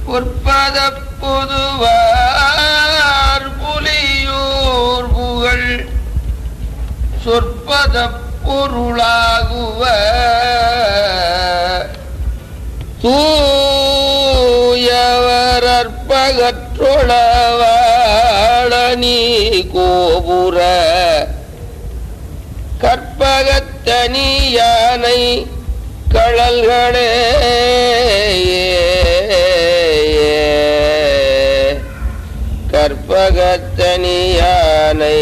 பொற்பத பொதுவார் புலியூர் புகழ் சொற்பத பொருளாகுவ தூயவரற்பகற்றொளவாழனி கோபுர கற்பகத்தனி யானை கழல்களே கற்பகத்தனி யானை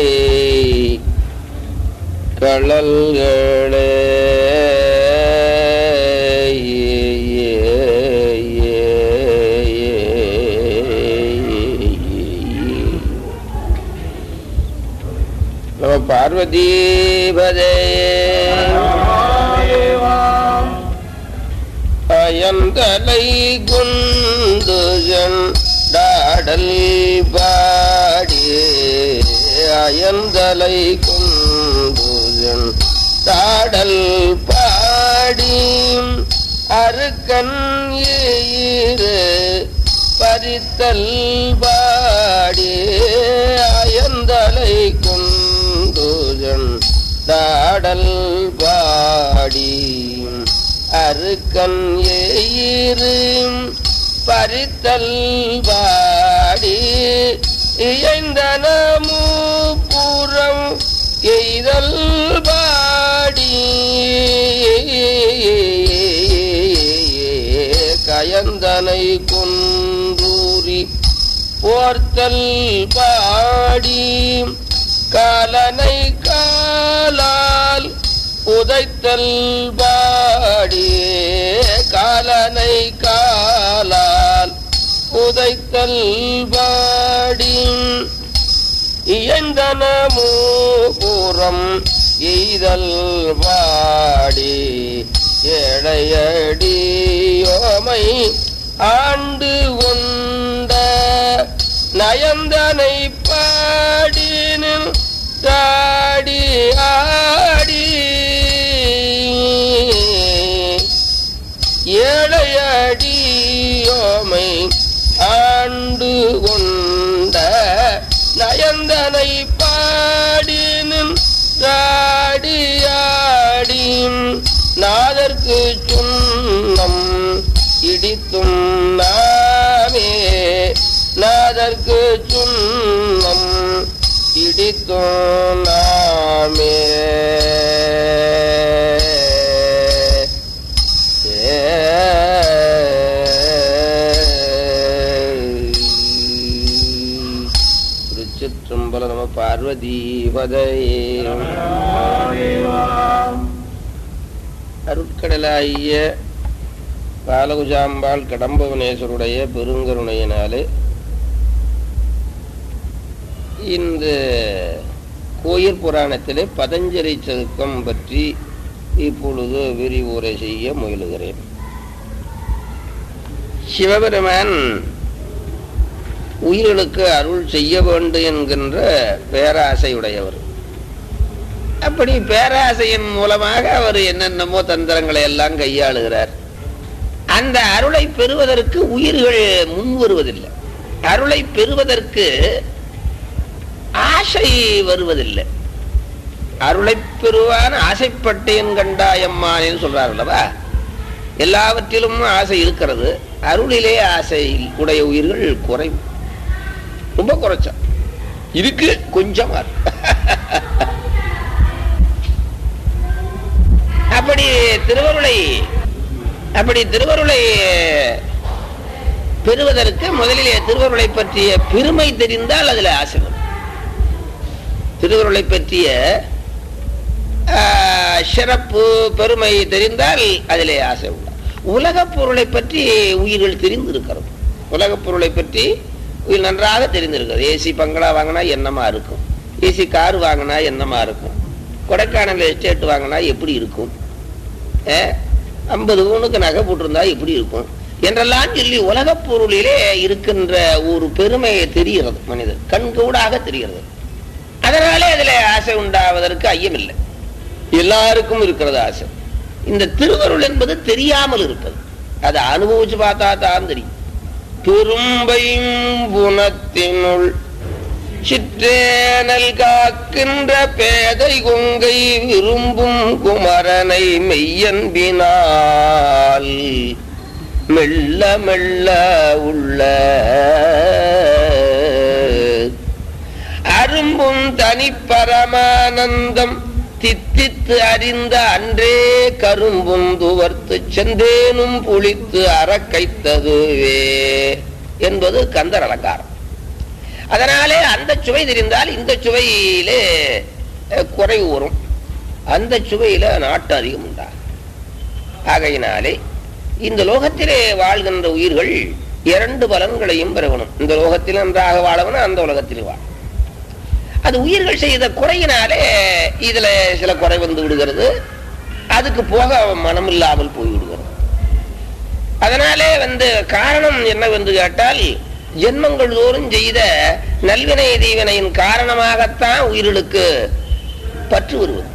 கழல்களே நம பார்வதீபதே அயந்தலை குந்துஜன் டாடல் பாடி அயந்தலை குந்துஜன் டாடல் பாடி அருக்கன் ஈரு பறித்தல் பாடி அயந்தலை குந்துஜன் டாடல் பாடி அருக்கன் ஏயிரு பறித்தல் வாடி இயந்தனமு புறம் எய்தல் பாடி கயந்தனை குன்றூரி போர்த்தல் பாடி காலனை காலால் உதைத்தல் பாடி காலனை காலால் உதைத்தல் பாடி இயந்தனமோ புறம் எய்தல் வாடி எடையடியோமை ஆண்டு கொண்ட நயந்தனை பாடினின் தாடி ஆடி ஏழையடியோமை ஆண்டு கொண்ட நயந்தனை பாடினும் தாடியாடி நாதற்கு சுண்ணம் இடித்தும் நாமே நாதற்கு சுண்ணம் இடித்தும் நாமே திருச்சிற்றம்பல நம பார்வதீபதையே அருட்கடலாகிய பாலகுஜாம்பாள் கடம்பவனேஸ்வருடைய பெருங்கருணையினாலே இந்த கோயில் புராணத்திலே பதஞ்சலி சதுக்கம் பற்றி இப்பொழுது விரிவுரை செய்ய முயலுகிறேன் சிவபெருமான் உயிர்களுக்கு அருள் செய்ய வேண்டும் என்கின்ற பேராசையுடையவர் அப்படி பேராசையின் மூலமாக அவர் என்னென்னமோ தந்திரங்களை எல்லாம் கையாளுகிறார் அந்த அருளை பெறுவதற்கு உயிர்கள் முன் வருவதில்லை அருளை பெறுவதற்கு ஆசை வருவதில்லை அருளை பெறுவான் ஆசைப்பட்டேன் கண்டாயம்மானேன்னு சொல்றார் அல்லவா எல்லாவற்றிலும் ஆசை இருக்கிறது அருளிலே ஆசை உடைய உயிர்கள் குறைவு ரொம்ப குறைச்சா இருக்கு கொஞ்சமா இருக்கு. அப்படி திருவருளை அப்படி திருவருளை பெறுவதற்கு முதலிலே திருவருளை பற்றிய பெருமை தெரிந்தால் அதுல ஆசை வரும் திருவருளை பற்றிய ஆஹ், சிறப்பு பெருமை தெரிந்தால் அதிலே ஆசை உண்டு உலகப் பொருளை பற்றி உயிர்கள் தெரிந்திருக்கிறது உலகப் பொருளை பற்றி உயிர் நன்றாக தெரிந்திருக்கிறது ஏசி பங்களா வாங்கினா என்னமா இருக்கும் ஏசி கார் வாங்கினா என்னமா இருக்கும் கொடைக்கானல் எஸ்டேட் வாங்கினா எப்படி இருக்கும் ஐம்பது பவுனுக்கு நகை போட்டிருந்தா எப்படி இருக்கும் என்றெல்லாம் சொல்லி உலகப் பொருளிலே இருக்கின்ற ஒரு பெருமையை தெரிகிறது மனிதர் கண்கூடாக தெரிகிறது அதனாலே அதுல ஆசை உண்டாவதற்கு ஐயமில்லை எல்லாருக்கும் இருக்கிறது ஆசை இந்த திருவருள் என்பது தெரியாமல் இருப்பது அதை அனுபவிச்சு பார்த்தா தான் தெரியும் பெரும்பையும் புனத்தினுள் சிற்றேனல் காக்கின்ற பேதை கொங்கை விரும்பும் குமரனை மெய்யன்பினால் மெல்ல மெல்ல உள்ள அரும்பும் தனி பரமானந்தம் தித்தித்து அறிந்த அன்றே கரும்பும் துவர்த்து செந்தேனும் புளித்து அறக்கைத்ததுவே என்பது கந்தர் அலங்காரம் அதனாலே அந்த சுவை தெரிந்தால் இந்த சுவையிலே அஹ், குறைவு வரும் அந்த சுவையில நாட்டு அதிகம் உண்டாகும் ஆகையினாலே இந்த லோகத்திலே வாழ்கின்ற உயிர்கள் இரண்டு பலன்களையும் பெறணும் இந்த லோகத்தில் நன்றாக வாழவனும் அந்த உலகத்தில் வாழ அது உயிர்கள் செய்த குறையினாலே இதுல சில குறை வந்து விடுகிறது அதுக்கு போக மனம் இல்லாமல் போய் விடுகிறது அதனாலே வந்து காரணம் என்னவென்று கேட்டால் ஜென்மங்கள் தோறும் செய்த நல்வினை தீவினையின் காரணமாகத்தான் உயிர்களுக்கு பற்று வருவது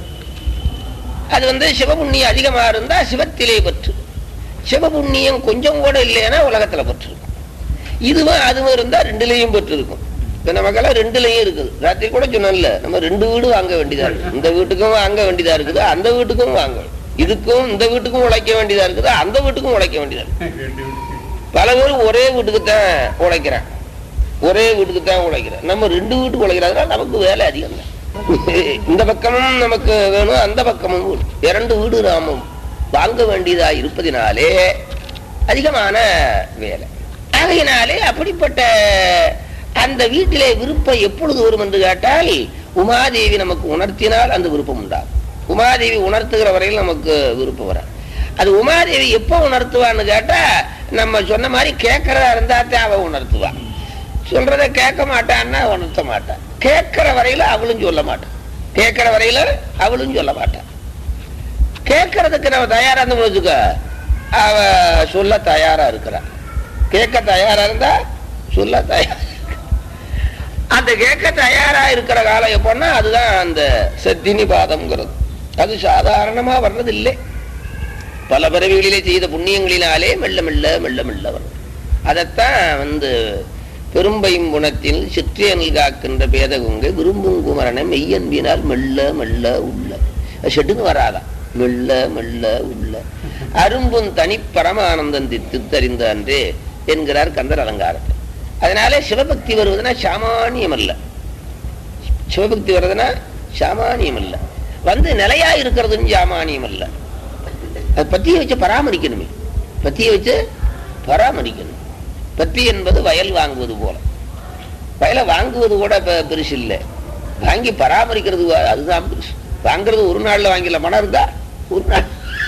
அது வந்து சிவபுண்ணியம் அதிகமா இருந்தா சிவத்திலே பற்று சிவபுண்ணியம் கொஞ்சம் கூட இல்லைன்னா உலகத்துல பற்று இருக்கும் இதுவும் அதுவும் இருந்தா ரெண்டுலயும் பற்று இருக்கும் இப்ப நமக்கெல்லாம் ரெண்டுலயும் இருக்குது ராத்திரி கூட சொன்னேன்ல நம்ம ரெண்டு வீடு வாங்க வேண்டியதா இருக்கு இந்த வீட்டுக்கும் வாங்க வேண்டியதா இருக்குது அந்த வீட்டுக்கும் வாங்க இதுக்கும் இந்த வீட்டுக்கும் உழைக்க வேண்டியதா இருக்குது அந்த வீட்டுக்கும் உழைக்க வேண்டியதா இருக்கு பல பேர் ஒரே வீட்டுக்கு தான் உழைக்கிறேன் ஒரே வீட்டுக்கு தான் உழைக்கிறேன் நம்ம ரெண்டு வீட்டுக்கு உழைக்கிறதுனால நமக்கு வேலை அதிகம் தான் இந்த பக்கமும் நமக்கு வேணும் அந்த பக்கமும் வேணும் இரண்டு வீடு நாம வாங்க வேண்டியதா இருப்பதினாலே அதிகமான வேலை ஆகையினாலே அப்படிப்பட்ட அந்த வீட்டிலே விருப்பம் எப்பொழுது வரும் என்று கேட்டால் உமாதேவி நமக்கு உணர்த்தினால் அந்த விருப்பம் உண்டாகும் உமாதேவி உணர்த்துகிற வரையில் நமக்கு விருப்பம் வராது அது உமாதேவி எப்போ உணர்த்துவான்னு கேட்டா நம்ம சொன்ன மாதிரி கேட்கறதா இருந்தா தான் அவ உணர்த்துவா சொல்றத கேட்க மாட்டான்னா உணர்த்த மாட்டான் கேட்கிற வரையில அவளும் சொல்ல மாட்டான் கேட்கிற வரையில அவளும் சொல்ல மாட்டான் கேட்கறதுக்கு நம்ம தயாரா இருந்து வச்சுக்க அவ சொல்ல தயாரா இருக்கிறா கேட்க தயாரா இருந்தா சொல்ல தயாரா அந்த கேட்க தயாரா இருக்கிற காலம் எப்போன்னா அதுதான் அந்த சத்தினி பாதம்ங்கிறது அது சாதாரணமா வர்றது இல்லை பல பிறவிகளிலே செய்த புண்ணியங்களினாலே மெல்ல மெல்ல மெல்ல மெல்ல வரும் அதைத்தான் வந்து பெரும்பையும் குணத்தில் சிற்றியனில் காக்கின்ற பேதகுங்கை விரும்பும் குமரனை மெய்யன்பினால் மெல்ல மெல்ல உள்ள ஷெட்டுன்னு வராதா மெல்ல மெல்ல உள்ள அரும்பும் தனி பரமானந்தம் தித்தறிந்த அன்றே என்கிறார் கந்தர் அலங்காரத்தில் அதனால சிவபக்தி வருவதுன்னா சாமானியம் அல்ல சிவபக்தி வருதுன்னா சாமானியம் அல்ல வந்து நிலையா இருக்கிறதுன்னு சாமானியம் அல்ல அது பத்தியை வச்சு பராமரிக்கணுமே பத்தியை வச்சு பராமரிக்கணும் பத்தி என்பது வயல் வாங்குவது போல வயலை வாங்குவது கூட பெ- பெருசு இல்லை வாங்கி பராமரிக்கிறது வ- அதுதான் பெருசு வாங்குறது ஒரு நாள்ல வாங்கில மனம் இருந்தா ஒரு நாள்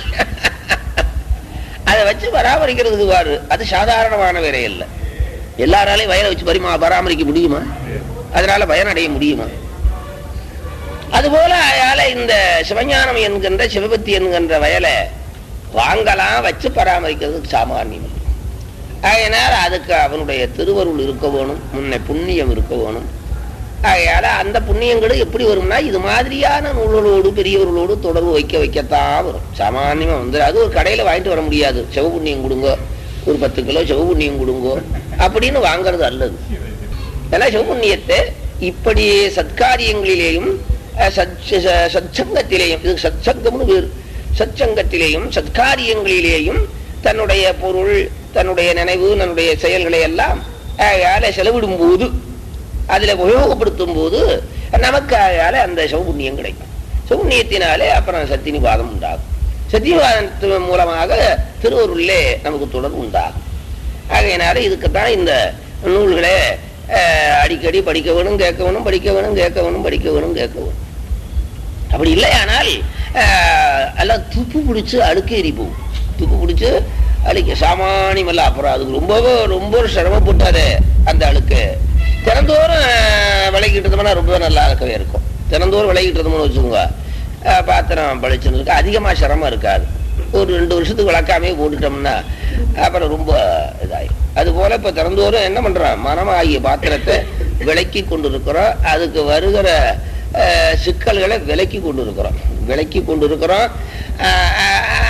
அதை வச்சு பராமரிக்கிறதுக்கு வாரு அது சாதாரணமான வேலை இல்லை எல்லாராலையும் வயலை வச்சு பரிமா பராமரிக்க முடியுமா அதனால பயனடைய முடியுமா அதுபோல அயால இந்த சிவஞானம் என்கின்ற சிவபக்தி என்கின்ற வயலை வாங்கலாம் வச்சு பராமரிக்கிறதுக்கு சாமானியம் இல்லை. ஆகையினால் அதுக்கு அவனுடைய திருவருள் இருக்க வேணும் முன்ன புண்ணியம் இருக்க வேணும் ஆகையால அந்த புண்ணியங்களும் எப்படி வரும்னா இது மாதிரியான நூல்களோடு பெரியவர்களோடு தொடர்பு வைக்க வைக்கத்தான் வரும் சாமானியமா வந்து அது ஒரு கடையில வாங்கிட்டு வர முடியாது சிவபுண்ணியம் கொடுங்க ஒரு பத்து கிலோ சிவபுண்ணியம் கொடுங்க அப்படின்னு வாங்குறது அல்லது ஏன்னா சிவபுண்ணியத்தை இப்படி சத்காரியங்களிலேயும் அஹ், சத்- ச- சத்சங்கத்திலேயும் இது சத்சங்கம்னு வேறு சத்சங்கத்திலேயும் சத்காரியங்களிலேயும் தன்னுடைய பொருள் தன்னுடைய நினைவு தன்னுடைய செயல்களை எல்லாம் ஆகையால செலவிடும் போது அதுல உபயோகப்படுத்தும் போது நமக்கு ஆகையால அந்த சிவபுண்ணியம் கிடைக்கும் சிவபுண்ணியத்தினாலே அப்புறம் சத்தினிவாதம் உண்டாகும் சத்தியவாதத்தின் மூலமாக திருவருளே நமக்கு தொடர்பு உண்டாகும் ஆகையினால இதுக்குத்தான் இந்த நூல்களை அஹ், அடிக்கடி படிக்க வேணும் கேட்க வேணும் படிக்க வேணும் கேட்க வேணும் படிக்க வேணும் கேட்க வேணும் அப்படி இல்லையானால் அஹ், எல்லாம் துப்பு பிடிச்சு அழுக்கேறி போகும் துப்பு பிடிச்சு அழுக்க சாமானியமல்ல அப்புறம் அதுக்கு ரொம்ப ரொம்ப சிரமப்பட்டாரு அந்த அழுக்கு தினந்தோறும் அஹ், விளக்கிட்டு இருந்தோம்னா ரொம்ப நல்லா இருக்கவே இருக்கும் தினந்தோறும் விளக்கிட்டு இருந்தோம்னு வச்சுக்கோங்க அஹ், பாத்திரம் பளிச்சுன்னு இருக்கு அதிகமாக சிரமம் இருக்காது ஒரு ரெண்டு வருஷத்துக்கு விளக்காமே போட்டுட்டோம்னா அப்புறம் ரொம்ப இதாயிடும் அது போல இப்ப திறந்தோறும் என்ன பண்றோம் மனமாகிய பாத்திரத்தை விலக்கி கொண்டு இருக்கிறோம் அதுக்கு வருகிற அஹ், சிக்கல்களை விலக்கி கொண்டு இருக்கிறோம் விலக்கி கொண்டு இருக்கிறோம் அஹ், அஹ், அதை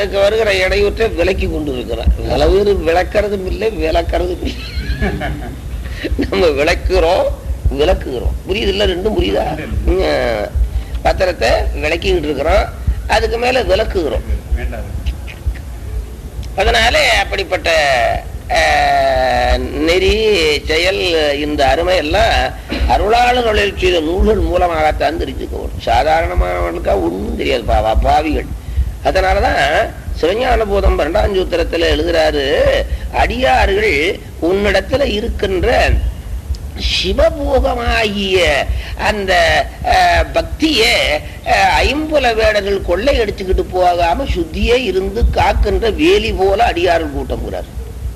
அதுக்கு வருகிற இடையூற்றை விலக்கி கொண்டு இருக்கிறான் பல பேர் விளக்கறதும் இல்லை விளக்கறதும் இல்லை நம்ம விளக்குறோம் விளக்குகிறோம் புரியுது இல்ல ரெண்டும் புரியுதா உம், பத்திரத்தை விளக்கிக்கிட்டு இருக்கிறோம் அதுக்கு மேல விளக்குகிறோம் வேண்டாம் அதனாலே அப்படிப்பட்ட அஹ், நெறி செயல் இந்த அருமை எல்லாம் அருளாளர்களில் செய்த நூல்கள் மூலமாகத்தான் தெரிஞ்சுக்கணும் சாதாரணமானவர்களுக்கா ஒன்றும் தெரியாது பாவா பாவிகள் அதனாலதான் சிவஞான போதம் பன்னெண்டாம் சூத்திரத்துல எழுதுறாரு அடியார்கள் உன்னிடத்துல இருக்கின்ற சிவபோகமாகிய அந்த அஹ், பக்தியை அஹ், ஐம்புல வேடர்கள் கொள்ளையடிச்சுக்கிட்டு போகாம சுத்தியே இருந்து காக்கின்ற வேலி போல அடியார்கள் கூட்டம்ங்கிறார்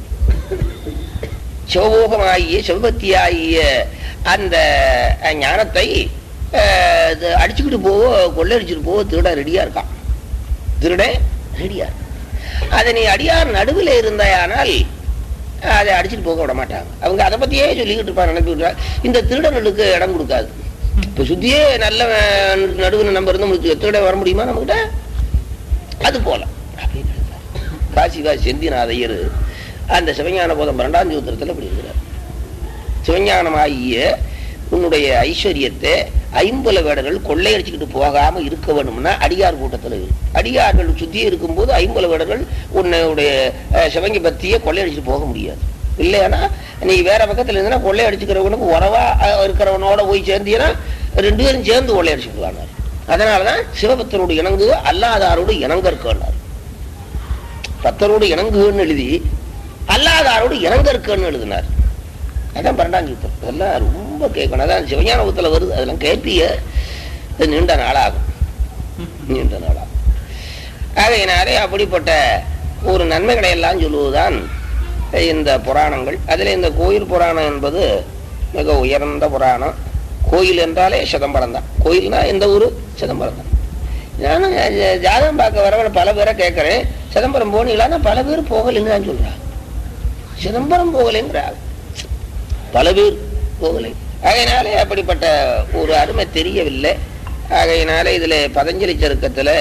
சிவபோகமாகிய சிவபக்தியாகிய அந்த அஹ், ஞானத்தை அஹ், இது அடிச்சுக்கிட்டு போக கொள்ளையடிச்சுட்டு போக திருட ரெடியா இருக்கான் திருட ரெடியா இருக்கான். அதை நீ அடியார் நடுவில் இருந்தாயானால் அதை அடிச்சுட்டு போக விட மாட்டாங்க அவங்க அதை பத்தியே சொல்லிக்கிட்டு இருப்பாங்க நினைப்பு இந்த திருடனுக்கு இடம் கொடுக்காது இப்ப சுத்தியே நல்ல நடுவில் நம்ம இருந்து திருட வர முடியுமா நம்மகிட்ட அது போல அப்படின்னு எழுதுறார். காசி காசி செந்திநாத ஐயர் அந்த சிவஞான போதம் பன்னெண்டாம் சூத்திரத்தில் இப்படி இருக்கிறார் சிவஞானமாகிய உன்னுடைய ஐஸ்வர்யத்தை ஐம்புல வேடர்கள் கொள்ளையடிச்சுக்கிட்டு போகாம இருக்க வேணும்னா அடியார் கூட்டத்தில் இரு அடியார்கள் சுத்தி இருக்கும்போது ஐம்புல வேடர்கள் உன்னுடைய அஹ், சிவங்கி பத்தியை கொள்ளையடிச்சுட்டு போக முடியாது இல்லையானா நீ வேற பக்கத்துல இருந்தனா கொள்ளையடிச்சுக்கிறவனுக்கு உறவா அஹ், இருக்கிறவனோட போய் சேர்ந்தீங்கன்னா ரெண்டு பேரும் சேர்ந்து கொள்ளையடிச்சுக்குவாங்க அதனாலதான் சிவபக்தரோடு இணங்கு அல்லாதாரோடு இணங்கற்கன்னார் பக்தரோடு இணங்குன்னு எழுதி அல்லாதாரோடு இணங்கற்கன்னு எழுதினார் அதான் பன்னெண்டாம் சூத்திரம் இதெல்லாம் ரொம்ப கேட்கணும் அதான் சிவஞானபுரத்தில் வருது அதெல்லாம் கேட்பிய இது நீண்ட நாளாகும் நீண்ட நாளாகும் ஆகையினாலே அப்படிப்பட்ட ஒரு நன்மைகளை எல்லாம் சொல்லுவதுதான் இந்த புராணங்கள் அதில் இந்த கோயில் புராணம் என்பது மிக உயர்ந்த புராணம் கோயில் என்றாலே சிதம்பரம் தான் கோயில்னா எந்த ஊர் சிதம்பரம் தான் நானும் ஜா- ஜாதகம் பார்க்க வரவன பல பேரை கேட்குறேன் சிதம்பரம் போனீங்களான்னா பல பேர் போகலைன்னு தான் சொல்கிறான் சிதம்பரம் போகலைங்கிறாங்க பல பேர் போகலை ஆகையினாலே அப்படிப்பட்ட ஒரு அருமை தெரியவில்லை ஆகையினாலே இதுல பதஞ்சலி சருக்கத்துல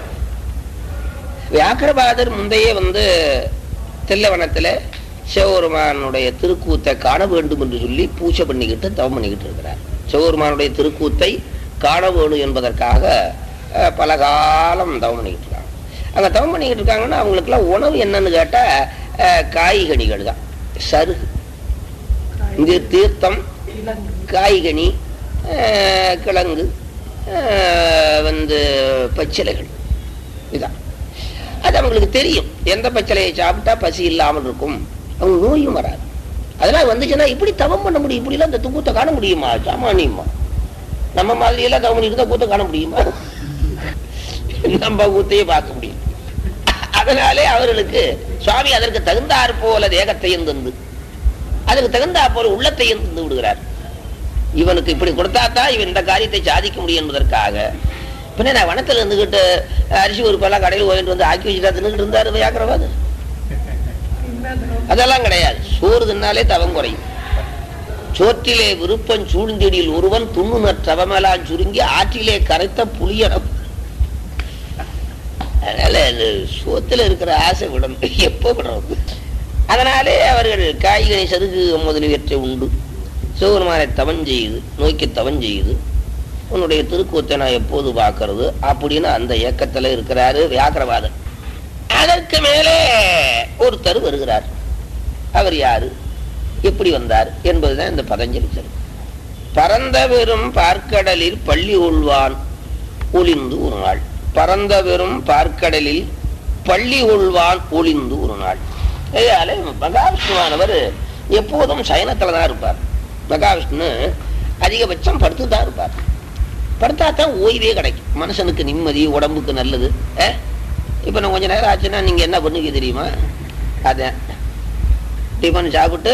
வியாக்கரபாதர் முந்தையே வந்து தில்லவனத்துல சிவபெருமானுடைய திருக்கூத்தை காண வேண்டும் என்று சொல்லி பூஜை பண்ணிக்கிட்டு தவம் பண்ணிக்கிட்டு இருக்கிறார் சிவபெருமானுடைய திருக்கூத்தை காண வேணும் என்பதற்காக அஹ், பல காலம் தவம் பண்ணிக்கிட்டு இருக்காங்க அங்க தவம் பண்ணிக்கிட்டு இருக்காங்கன்னா அவங்களுக்குலாம் உணவு என்னன்னு கேட்டா அஹ், காய்கனிகள் தான் சருகு இங்கு தீர்த்தம் காய்கனி அஹ், கிழங்கு அஹ், வந்து பச்சிலைகள் இதான் அது அவங்களுக்கு தெரியும் எந்த பச்சிலையை சாப்பிட்டா பசி இல்லாமல் இருக்கும் அவங்க நோயும் வராது அதெல்லாம் வந்துச்சுன்னா இப்படி தவம் பண்ண முடியும் இப்படிலாம் இந்த கூத்தை காண முடியுமா சாமானியமா நம்ம மாதிரி எல்லாம் தவம் பண்ணிட்டு தான் கூத்தை காண முடியுமா நம்ம கூத்தையே பார்க்க முடியும் அதனாலே அவர்களுக்கு சுவாமி அதற்கு தகுந்தாற் போல தேகத்தையும் தந்து அதுக்கு தகுந்தா போல உள்ளத்தையும் தந்து விடுகிறார் இவனுக்கு இப்படி கொடுத்தாதான் இவன் இந்த காரியத்தை சாதிக்க முடியும் என்பதற்காக பின்ன நான் வனத்துல இருந்துகிட்டு அரிசி ஒரு பல கடையில் வாங்கிட்டு வந்து ஆக்கி வச்சுட்டா தின்னுட்டு இருந்தாரு வியாக்கிரவாது அதெல்லாம் கிடையாது சோறு தின்னாலே தவம் குறையும் சோற்றிலே விருப்பம் சூழ்ந்தெடியில் ஒருவன் துண்ணுனர் தவமெல்லாம் சுருங்கி ஆற்றிலே கரைத்த புளியனம் அதனால அது சோத்துல இருக்கிற ஆசை விடணும் எப்போ விடணும் அதனாலே அவர்கள் காய்கறி சருகு முதலியவற்றை உண்டு சிவபெருமானை தவம் செய்யுது நோக்கி தவம் செய்யுது உன்னுடைய திருக்கூத்தை நான் எப்போது பார்க்கறது அப்படின்னு அந்த இயக்கத்துல இருக்கிறாரு வியாக்கிரவாதர் அதற்கு மேலே ஒருத்தர் வருகிறார் அவர் யாரு எப்படி வந்தார் என்பதுதான் இந்த பதஞ்சலி சரி பரந்த வெறும் பார்க்கடலில் பள்ளி உள்வான் ஒளிந்து ஒரு நாள் பரந்த வெறும் பார்க்கடலில் பள்ளி உள்வான் ஒளிந்து ஒரு நாள் இதனால மகாவிஷ்ணுவானவர் எப்போதும் சயனத்துல தான் இருப்பார் மகாவிஷ்ணு அதிகபட்சம் படுத்து தான் இருப்பார் படுத்தா தான் ஓய்வே கிடைக்கும் மனுஷனுக்கு நிம்மதி உடம்புக்கு நல்லது அஹ்? இப்ப நான் கொஞ்ச நேரம் ஆச்சுன்னா நீங்க என்ன பண்ணுவீங்க தெரியுமா அதான் டிஃபன் சாப்பிட்டு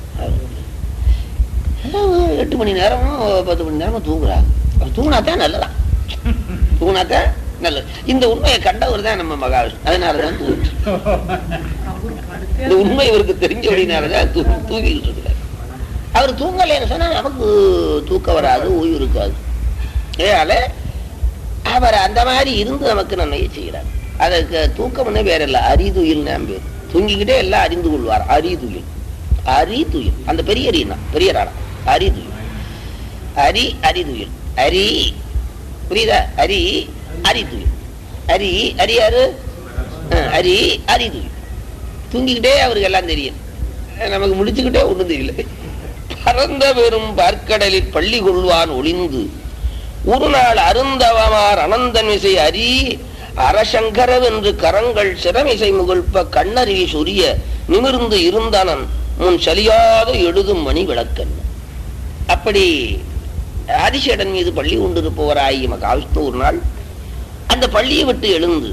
அஹ், எட்டு மணி நேரமும் பத்து மணி நேரமும் தூங்குறாங்க தூங்கினாத்தான் நல்லதான் தூங்கினாத்தான் நல்லது இந்த உண்மையை கண்டவர் தான் நம்ம மகாவிஷ்ணு அதனாலதான் தூங்கிட்டு இந்த உண்மை இவருக்கு தெரிஞ்சபடினாலதான் தூ தூங்கிட்டு இருக்கிறார் அவர் தூங்கலைன்னு சொன்னா நமக்கு தூக்கம் வராது ஓய்வு இருக்காது அதனால அவர் அந்த மாதிரி இருந்து நமக்கு நன்மையை செய்கிறார் அதுக்கு தூக்கம்னே வேற இல்லை அரிதுயில் பேர் தூங்கிக்கிட்டே எல்லாம் அறிந்து கொள்வார் அரிதுயில் அரிதுயில் அந்த பெரிய அரினா பெரிய ராடா அரிதுயில் அரி அரிதுயில் அரி புரியுதா அரி அரிதுயில் அரி அரியாரு அஹ், அரி அரிதுயில் தூங்கிக்கிட்டே அவருக்கு எல்லாம் தெரியும் அஹ், நமக்கு முடிச்சுக்கிட்டே ஒண்ணும் தெரியல பரந்த பெரும் பார்க்கடலில் பள்ளி கொள்வான் ஒளிந்து ஒரு நாள் அருந்தவமார் அனந்தன் விசை அரி அரசங்கரவென்று கரங்கள் சிரமிசை முகழ்ப்ப கண்ணருவி சொரிய நிமிர்ந்து இருந்தனன் முன் சலியாத எழுதும் மணி விளக்கன் அப்படி ஆதிசேடன் மீது பள்ளி கொண்டிருப்பவராய் மகாவிஷ்ணு ஒரு நாள் அந்த பள்ளியை விட்டு எழுந்து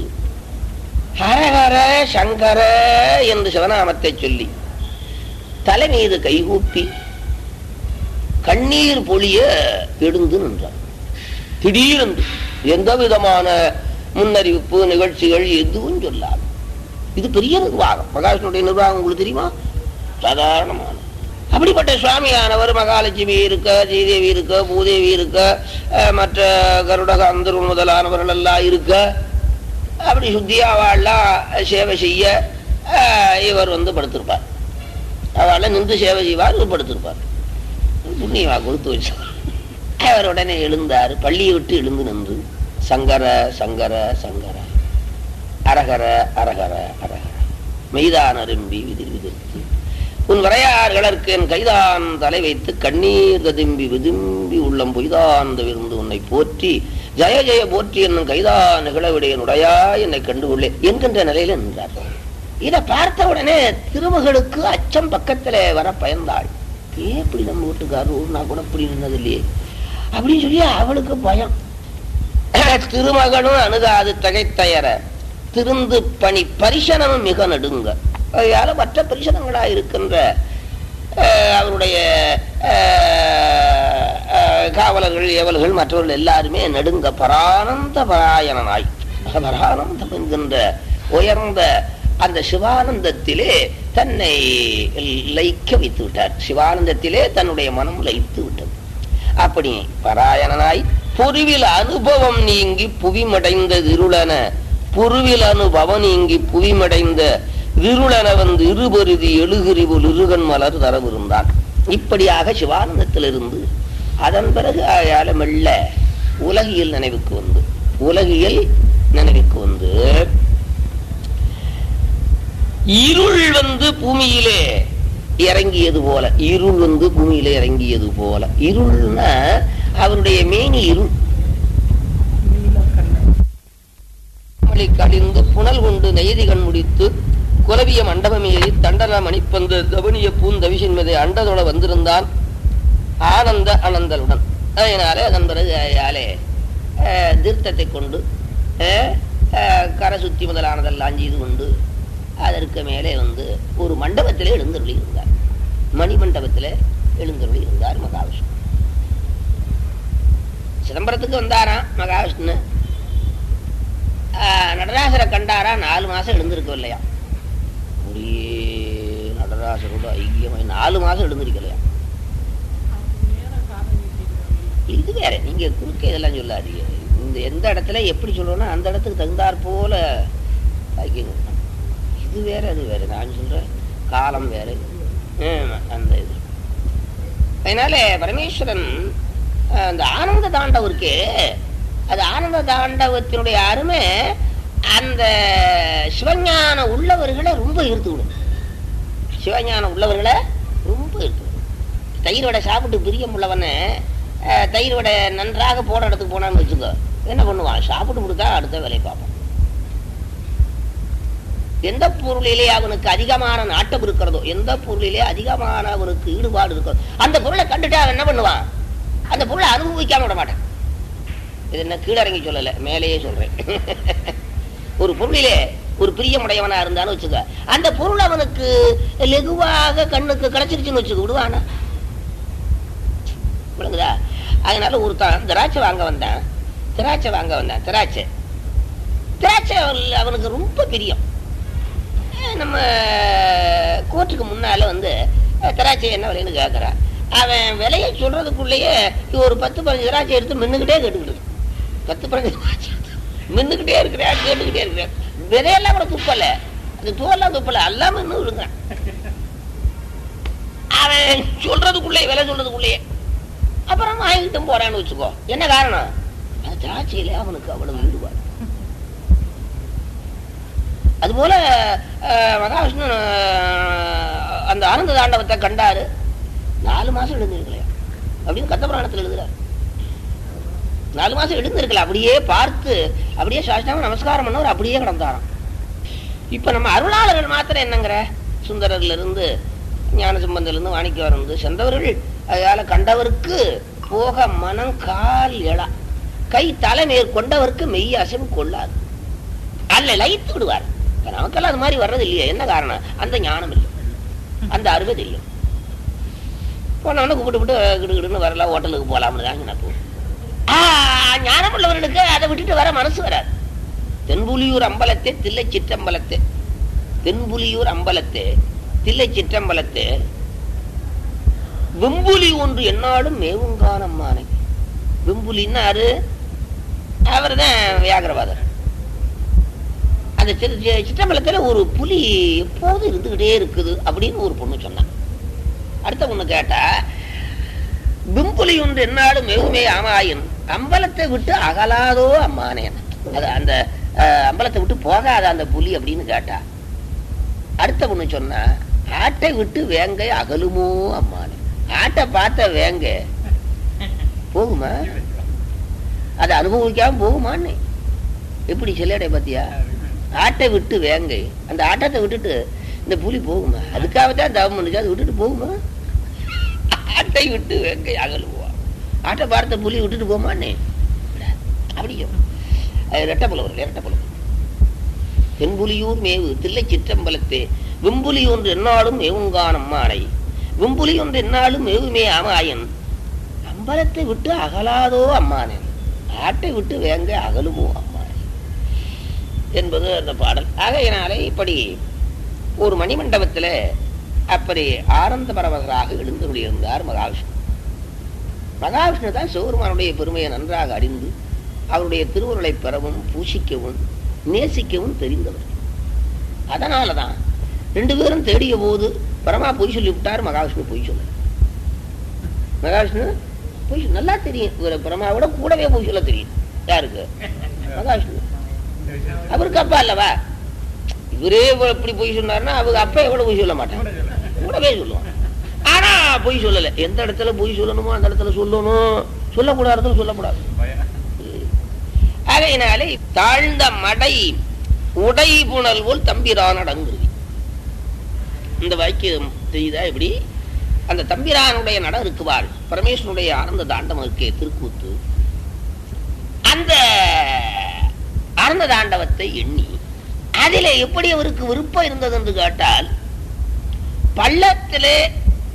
ஹரஹர சங்கர என்று சிவநாமத்தை சொல்லி தலை மீது கைகூப்பி கண்ணீர் பொழிய எழுந்து நின்றார் திடீரென்று எந்த விதமான முன்னறிவிப்பு நிகழ்ச்சிகள் எதுவும் சொல்லாது இது பெரிய நிர்வாகம் மகாவிஷ்ணுடைய நிர்வாகம் உங்களுக்கு தெரியுமா சாதாரணமான அப்படிப்பட்ட சுவாமியானவர் மகாலட்சுமி இருக்க ஸ்ரீதேவி இருக்க பூதேவி இருக்க அஹ், மற்ற கருடகாந்தர் முதலானவர்கள் எல்லாம் இருக்க அப்படி சுத்தியாவாள்லாம் சேவை செய்ய அஹ், இவர் வந்து படுத்திருப்பார் அவளை நின்று சேவை செய்வார் இவர் படுத்திருப்பார் புண்ணியமா கொடுத்து வச்சவர் அவர் உடனே எழுந்தார் பள்ளியை விட்டு எழுந்து நின்று சங்கர சங்கர சங்கர அரகர அரகர அரகர மெய்தான் அரும்பி விதிர் விதிர்த்து உன் வரையார்களற்கு என் கைதான் தலை வைத்து கண்ணீர் கதும்பி விதும்பி உள்ளம் பொய்தான் விருந்து உன்னை போற்றி ஜெய ஜெய போற்றி என்னும் கைதான் நிகழவிடையனுடையா என்னை கண்டுகொள்ளே என்கின்ற நிலையில நின்றார் இதை பார்த்த உடனே திருமகளுக்கு அச்சம் பக்கத்துல வர பயந்தாள் ஏன் இப்படி நம்ம வீட்டுக்காரர் ஒரு நாள் கூட இப்படி நின்னது இல்லையே அப்படின்னு சொல்லி அவளுக்கு பயம் திருமகனும் அணுகாது தகைத்தயர திருந்து பணி பரிசனமும் மிக நடுங்க அதனால மற்ற பரிசனங்களா இருக்கின்ற அஹ், அவருடைய அஹ், அஹ், காவலர்கள் ஏவல்கள் மற்றவர்கள் எல்லாருமே நடுங்க பரானந்த பராயணனாய் பரானந்தம் என்கின்ற உயர்ந்த அந்த சிவானந்தத்திலே தன்னை லயிக்க வைத்து விட்டார் சிவானந்தத்திலே தன்னுடைய மனம் லயித்து விட்டது அப்படி பராயணனாய் பொருவில் அனுபவம் நீங்கி புவிமடைந்த இருளன பொருவில் அனுபவம் நீங்கி புவிமடைந்த இருளன வந்து இருபருதி எழுகிறிவுள் இருகன் மலர் தரவிருந்தான் இப்படியாக சிவானந்தத்திலிருந்து அதன் பிறகு அயால மெல்ல உலகியல் நினைவுக்கு வந்து உலகியல் நினைவுக்கு வந்து இருள் வந்து பூமியிலே இறங்கியது போல இருள் வந்து பூமியிலே இறங்கியது போல இருள்னா அவருடைய மேனி இருள் மலை கடிந்து புனல் கொண்டு நெய்திகண் முடித்து குலவிய மண்டபமேறி தண்டன மணிப்பந்து தவனிய பூந்தவிசின் மீது அண்டதோட வந்திருந்தான் ஆனந்த அனந்தலுடன் அதனாலே அதன் பிறகு அயாலே அஹ், தீர்த்தத்தை கொண்டு அஹ், அஹ், கரை சுத்தி முதலானதெல்லாம் செய்து கொண்டு அதற்கு மேலே வந்து ஒரு மண்டபத்திலே எழுந்தருளி இருந்தார் மணி மண்டபத்திலே எழுந்தருளி இருந்தார் மகாவிஷ்ணு சிதம்பரத்துக்கு வந்தாராம் மகாவிஷ்ணு ஆஹ், நடராசரை கண்டாரா நாலு மாசம் எழுந்திருக்கவில்லையா ஒரே நடராசரோட ஐக்கியமாய் நாலு மாசம் எழுந்திருக்கலையா இது வேற நீங்க குறுக்க இதெல்லாம் சொல்லாதீங்க இந்த எந்த இடத்துல எப்படி சொல்லணும்னா அந்த இடத்துக்கு தகுந்தாற் போல ஐக்கியம் இது வேற அது வேற நான் சொல்றேன் காலம் வேற ஹம், அந்த இது அதனால பரமேஸ்வரன் அஹ், அந்த ஆனந்த தாண்டவம் இருக்கே அது ஆனந்த தாண்டவத்தினுடைய அருமை அந்த சிவஞானம் உள்ளவர்களை ரொம்ப ஈர்த்து விடும் சிவஞானம் உள்ளவர்களை ரொம்ப ஈர்த்து விடும் தயிர் வடை சாப்பிட்டு பிரியம் உள்ளவன தயிர் வடை நன்றாக போன இடத்துக்கு போனான்னு வச்சுக்கோ என்ன பண்ணுவான் சாப்பிட்டு கொடுத்தா அடுத்த வேலையை பார்ப்பான் எந்த பொருளிலே அவனுக்கு அதிகமான நாட்டம் இருக்கிறதோ எந்த பொருளிலே அதிகமான அவனுக்கு ஈடுபாடு இருக்கிறதோ அந்த பொருளை கண்டுட்டு அவன் என்ன பண்ணுவான் அந்த பொருளை அனுபவிக்காம விட மாட்டான் இது என்ன கீழறங்கி சொல்லல மேலேயே சொல்றேன் ஒரு பொருளிலே ஒரு பிரியமுடையவனா இருந்தான்னு வச்சுக்க அந்த பொருள் அவனுக்கு லெகுவாக கண்ணுக்கு கிடைச்சிருச்சுன்னு வச்சுக்க விடுவானா விளங்குதா அதனால ஒருத்தன் திராட்சை வாங்க வந்தான் திராட்சை வாங்க வந்தான் திராட்சை திராட்சை அவன்- அவனுக்கு ரொம்ப பிரியம் அஹ் நம்ம கோர்ட்டுக்கு முன்னால வந்து அஹ், திராட்சை என்ன விலைன்னு கேட்கறான் அவன் விலையை சொல்றதுக்குள்ளேயே இவன் ஒரு பத்து பதினஞ்சு திராட்சை எடுத்து மின்னுக்கிட்டே கேட்டுக்கிட்டு பத்து பதினஞ்சு திராட்சை எடுத்து மின்னுக்கிட்டே இருக்கிறேன் கேட்டுக்கிட்டே இருக்கிறேன் விதையெல்லாம் கூட துப்பல அந்த தோல்லாம் துப்பல எல்லாமே இன்னும் விழுங்கிறான் அவன் சொல்றதுக்குள்ளே விலை சொல்றதுக்குள்ளேயே அப்புறம் வாங்கிட்டும் போறான்னு வச்சுக்கோ என்ன காரணம் அந்த திராட்சையில அவனுக்கு அவ்வளவு ஈடுபாடு அதுபோல அஹ், மகாவிஷ்ணு அஹ், அந்த ஆனந்த தாண்டவத்தை கண்டாரு நாலு மாசம் எழுந்திருக்கலையா அப்படின்னு கத்த புராணத்தில் எழுதுறாரு நாலு மாசம் எழுந்திருக்கல அப்படியே பார்த்து அப்படியே சாஷ்டாம நமஸ்காரம் பண்ணவர் அப்படியே கிடந்தாராம் இப்ப நம்ம அருளாளர்கள் மாத்திரம் என்னங்கிற சுந்தரர்ல இருந்து ஞானசம்பந்தில இருந்து வாணிக்கவாரம் இருந்து சென்றவர்கள் அதனால கண்டவருக்கு போக மனம் கால் எழா கை தலை மேற்கொண்டவருக்கு மெய் அசைவு கொள்ளாது அல்ல லைத்து விடுவார் இப்ப நமக்கெல்லாம் அது மாதிரி வர்றது இல்லையா என்ன காரணம் அந்த ஞானம் இல்லை அந்த அருகதை இல்லை போனவொடனே கூப்பிட்டு விட்டு கிடுகிடுன்னு வரலாம் ஹோட்டலுக்கு போலாம்னு தாங்க நான் போவேன். ஆ, ஞானம் உள்ளவர்களுக்கு அதை விட்டுட்டு வர மனசு வராது தென்புலியூர் அம்பலத்தே தில்லை சிற்றம்பலத்தே தென்புலியூர் அம்பலத்தே தில்லை சிற்றம்பலத்தே வெம்புலி ஒன்று என்னாலும் மேவுங்கானம்மானை வெம்புலின்னா யாரு அவர் தான் வியாகரவாதர் அந்த சிறு- சி- சிற்றம்பலத்துல ஒரு புலி எப்போதும் இருந்துகிட்டே இருக்குது அப்படின்னு ஒரு பொண்ணு சொன்னான் அடுத்த பொண்ணு கேட்டா பிம்புலி ஒன்று என்னாலும் மிகுமே ஆமாயின் அம்பலத்தை விட்டு அகலாதோ அம்மானேன் அது அந்த அஹ், அம்பலத்தை விட்டு போகாத அந்த புலி அப்படின்னு கேட்டா அடுத்த பொண்ணு சொன்னா ஆட்டை விட்டு வேங்கை அகலுமோ அம்மானே ஆட்டை பார்த்த வேங்க போகுமா அதை அனுபவிக்காம போகுமான்னு எப்படி செல்லடை பாத்தியா ஆட்டை விட்டு வேங்கை அந்த ஆட்டத்தை விட்டுட்டு இந்த புலி போகுமா அதுக்காக தான் தவம் பண்ணுச்சு அதை விட்டுட்டு போகுமா ஆட்டை விட்டு வேங்கை அகலுவா ஆட்டை பார்த்த புலி விட்டுட்டு போமான்னே அப்படியோ அது ரெட்ட புலவர் ரெட்ட புலவர் தென்புலியூர் மேவு தில்லை சிற்றம்பலத்தே விம்புலி ஒன்று என்னாலும் மேவுங்கானம் மாலை விம்புலி ஒன்று என்னாலும் மேவுமே ஆமாயன் அம்பலத்தை விட்டு அகலாதோ அம்மானேன் ஆட்டை விட்டு வேங்க அகலுமோ அம்மானே என்பது அந்த பாடல் ஆகையினாலே இப்படி ஒரு மணிமண்டபத்தில் அப்படி ஆனந்த பரவசராக எழுந்தருளியிருந்தார் மகாவிஷ்ணு மகாவிஷ்ணு தான் சிவபெருமானுடைய பெருமையை நன்றாக அறிந்து அவருடைய திருவுருளை பெறவும் பூசிக்கவும் நேசிக்கவும் தெரிந்தவர் அதனால தான் ரெண்டு பேரும் தேடிய போது பரமா பொய் சொல்லி விட்டார் மகாவிஷ்ணு பொய் சொல்ல மகாவிஷ்ணு பொய் சொல்ல- நல்லா தெரியும் இவர் பரமாவோட கூடவே பொய் சொல்ல தெரியும் யாருக்கு மகாவிஷ்ணு அவருக்கு அப்பா அல்லவா இவரே இவ்வ- இப்படி பொய் சொன்னாருன்னா அவங்க அப்பா எவ்வளவு பொய் சொல்ல மாட்டாங்க கூடவே சொல்லுவான் ஆனா பொய் சொல்லல எந்த இடத்துல பொய் சொல்லணுமோ அந்த இடத்துல சொல்லணும் சொல்லக்கூடாத இடத்துல சொல்லக்கூடாது ஆகையினாலே தாழ்ந்த மடை உடை புனல் போல் தம்பிரான் அடங்குருவி இந்த வாக்கியம் தெரியுதா எப்படி அந்த தம்பிரானுடைய நடம் இருக்குவாள் பரமேஸ்வனுடைய ஆனந்த தாண்டம் இருக்கே திருக்கூத்து அந்த ஆனந்த தாண்டவத்தை எண்ணி அதிலே எப்படி அவருக்கு விருப்பம் இருந்தது என்று கேட்டால் பள்ளத்திலே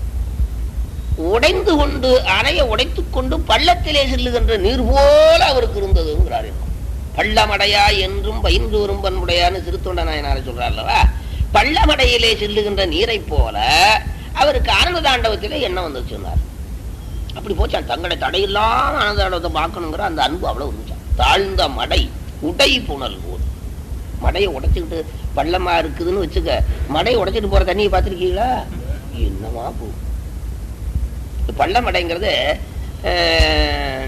உடைந்து கொண்டு அணைய உடைத்துக் கொண்டு பள்ளத்திலே செல்லுகின்ற நீர் போல அவருக்கு இருந்ததுங்கிறார் பள்ளமடையா என்றும் பயின்று வரும் பண்புடையான்னு திருத்தொண்ட நாயனார் சொல்றார் அல்லவா பள்ளமடையிலே செல்லுகின்ற நீரை போல அவருக்கு ஆனந்த தாண்டவத்திலே எண்ணம் வந்து சொன்னார் அப்படி போச்சான் தங்களை தடையில்லாம ஆனந்த தாண்டவத்தை பார்க்கணுங்கிற அந்த அன்பு அவ்வளவு இருந்துச்சான் தாழ்ந்த மடை உடை புனல் போது மடையை உடைச்சுக்கிட்டு பள்ளமா இருக்குதுன்னு வச்சுக்க மடையை உடைச்சிட்டு போற தண்ணியை பார்த்திருக்கீங்களா என்னமா போ பள்ளமடைங்கிறது அஹ்,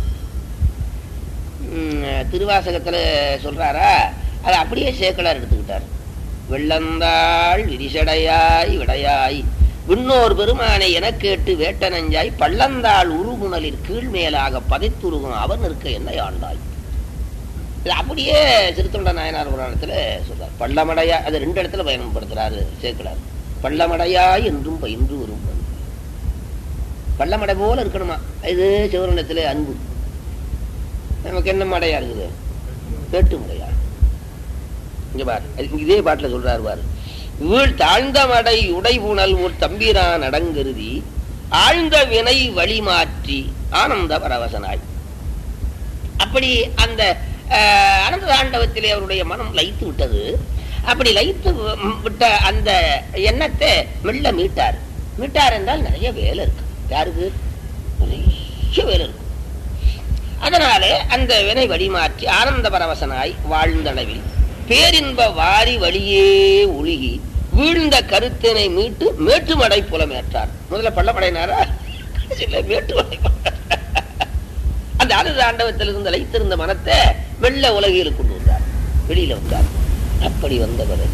உம், திருவாசகத்துல சொல்றாரா அதை அப்படியே சேக்கலார் எடுத்துக்கிட்டார் வெள்ளந்தாள் விரிசடையாய் விடையாய் விண்ணோர் பெருமானை எனக் கேட்டு வேட்ட நஞ்சாய் பள்ளந்தாள் உருகுணலில் கீழ்மேலாக பதைத்துருகும் அவன் இருக்க என்னை ஆண்டாய் இது அப்படியே சிறுத்தொண்ட நாயனார் புராணத்துல சொல்றார் பள்ளமடையா அது ரெண்டு இடத்துல பயன்படுத்துறாரு சேர்க்கிறார் பள்ளமடையா என்றும் பயின்று வரும் பள்ளமடை போல இருக்கணுமா இது சிவரணத்துல அன்பு நமக்கு என்ன மடையா இருக்குது கேட்டு மடையா இங்க பாரு அது இதே பாட்டுல சொல்றாரு பாரு வீழ் தாழ்ந்த மடை உடை புனல் ஒரு தம்பிரான் அடங்கருதி ஆழ்ந்த வினை வழி மாற்றி ஆனந்த பரவசனாய் அப்படி அந்த அஹ், அனந்த தாண்டவத்திலே அவருடைய மனம் லயித்து விட்டது அப்படி லயித்து வி- விட்ட அந்த எண்ணத்தை மெல்ல மீட்டார் மீட்டார் என்றால் நிறைய வேலை இருக்கு யாருக்கு நிறைய வேலை இருக்கு அதனாலே அந்த வினை வழிமாற்றி ஆனந்த பரவசனாய் வாழ்ந்தளவில் பேரின்ப வாரி வழியே ஒழுகி வீழ்ந்த கருத்தினை மீட்டு மேட்டுமடை புலமேற்றார் முதல்ல பள்ளமடைனாரா இல்ல மேட்டுமடை அந்த ஆனந்த ஆண்டவத்தில் இருந்து அழைத்திருந்த மனத்தை வெள்ள உலகில் கொண்டு வந்தார் வெளியில வந்தார் அப்படி வந்தவர்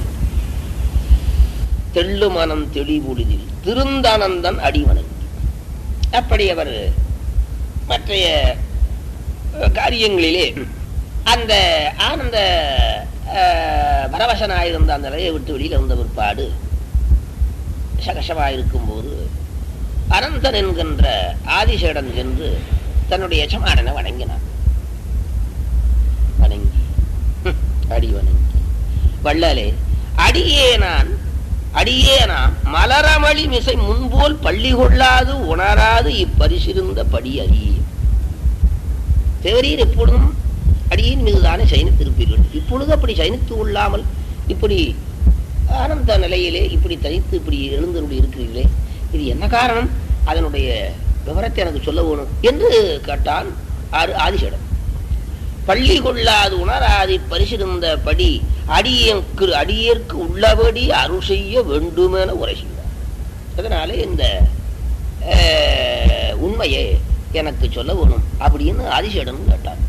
தெள்ளு மனம் தெளிவுழுதில் திருந்தானந்தன் அடிவணங்கி அப்படி அவர் மற்றைய அஹ், காரியங்களிலே அந்த ஆனந்த அஹ், பரவசனாயிருந்த அந்த நிலையை விட்டு வெளியில வந்த பிற்பாடு சகசமாயிருக்கும் போது அனந்தன் என்கின்ற ஆதிசேடன் சென்று தன்னுடைய எஜமானனை வணங்கினான் வணங்கி ஹம், அடி வணங்கி வள்ளலே அடியே நான் அடியே நான் மலரமளி மிசை முன்போல் பள்ளி கொள்ளாது உணராது இப்பரிசிருந்த படி அறியே தேவரீர் எப்பொழுதும் அடியின் மீதுதானே சயனித்திருப்பீர்கள் இப்பொழுது அப்படி சயனித்து கொள்ளாமல் இப்படி ஆனந்த நிலையிலே இப்படி தனித்து இப்படி எழுந்தருளி இருக்கிறீர்களே இது என்ன காரணம் அதனுடைய விவரத்தை எனக்கு சொல்ல வேணும் என்று கேட்டான் ஆறு ஆதிசேடன் பள்ளி கொள்ளாது உணராதி பரிசிருந்த படி அடியேற்கு அடியேற்கு உள்ளபடி அருள் செய்ய வேண்டுமென உரை செய்தார் அதனாலே இந்த அஹ், உண்மையை எனக்கு சொல்ல வேணும் அப்படின்னு ஆதிசேடன் கேட்டான்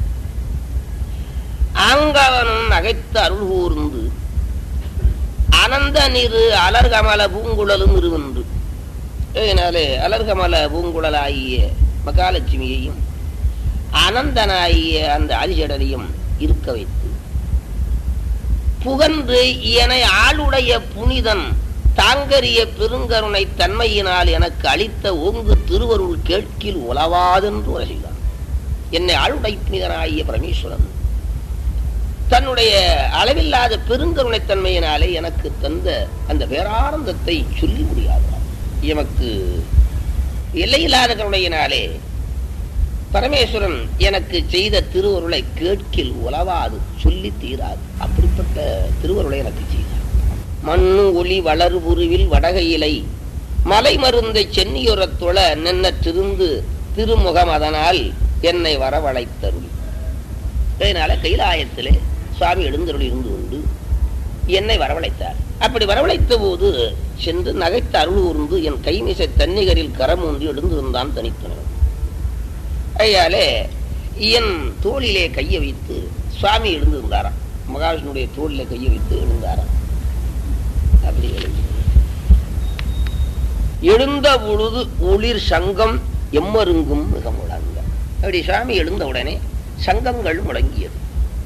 ஆங்கவனும் நகைத்து அருள் கூர்ந்து அனந்த நீரு அலர்கமல பூங்குழலும் இருவென்று இதனாலே அலர்கமல பூங்குழலாகிய மகாலட்சுமியையும் அனந்தனாகிய அந்த ஆதிசேடனையும் இருக்க வைத்து புகன்று இயனை ஆளுடைய புனிதன் தாங்கரிய பெருங்கருணை தன்மையினால் எனக்கு அளித்த ஓங்கு திருவருள் கேட்கில் உலவாதென்று உரை செய்தான் என்னை ஆளுடை புனிதனாகிய பரமேஸ்வரன் தன்னுடைய அளவில்லாத பெருங்கருணைத்தன்மையினாலே எனக்கு தந்த அந்த பேரானந்தத்தை சொல்லி முடியாது எமக்கு எல்லையில்லாத கருணையினாலே பரமேஸ்வரன் எனக்கு செய்த திருவருளை கேட்கில் உலவாது சொல்லி தீராது அப்படிப்பட்ட திருவருளை எனக்கு செய்தார் மண்ணு ஒளி வளர்புருவில் வடகையிலை மலை மருந்தை சென்னியுறத் தொழ நின்ன திருந்து திருமுகம் அதனால் என்னை வரவழைத்தருள் அதனால கைலாயத்திலே சுவாமி எழுந்தருள் இருந்து கொண்டு என்னை வரவழைத்தார் அப்படி வரவழைத்த போது சென்று நகைத்த அருள் கூர்ந்து என் கைமிசை தன்னிகரில் கரம் ஒன்று எழுந்திருந்தான் தனித்தனவன் ஐயாலே என் தோளிலே கையை வைத்து சுவாமி எழுந்திருந்தாராம் மகாவிஷ்ணுடைய தோளிலே கையை வைத்து எழுந்தாராம் அப்படி எழுந்து எழுந்த பொழுது ஒளிர் சங்கம் எம்மருங்கும் மிக முழங்க அப்படி சுவாமி எழுந்த உடனே சங்கங்கள் முழங்கியது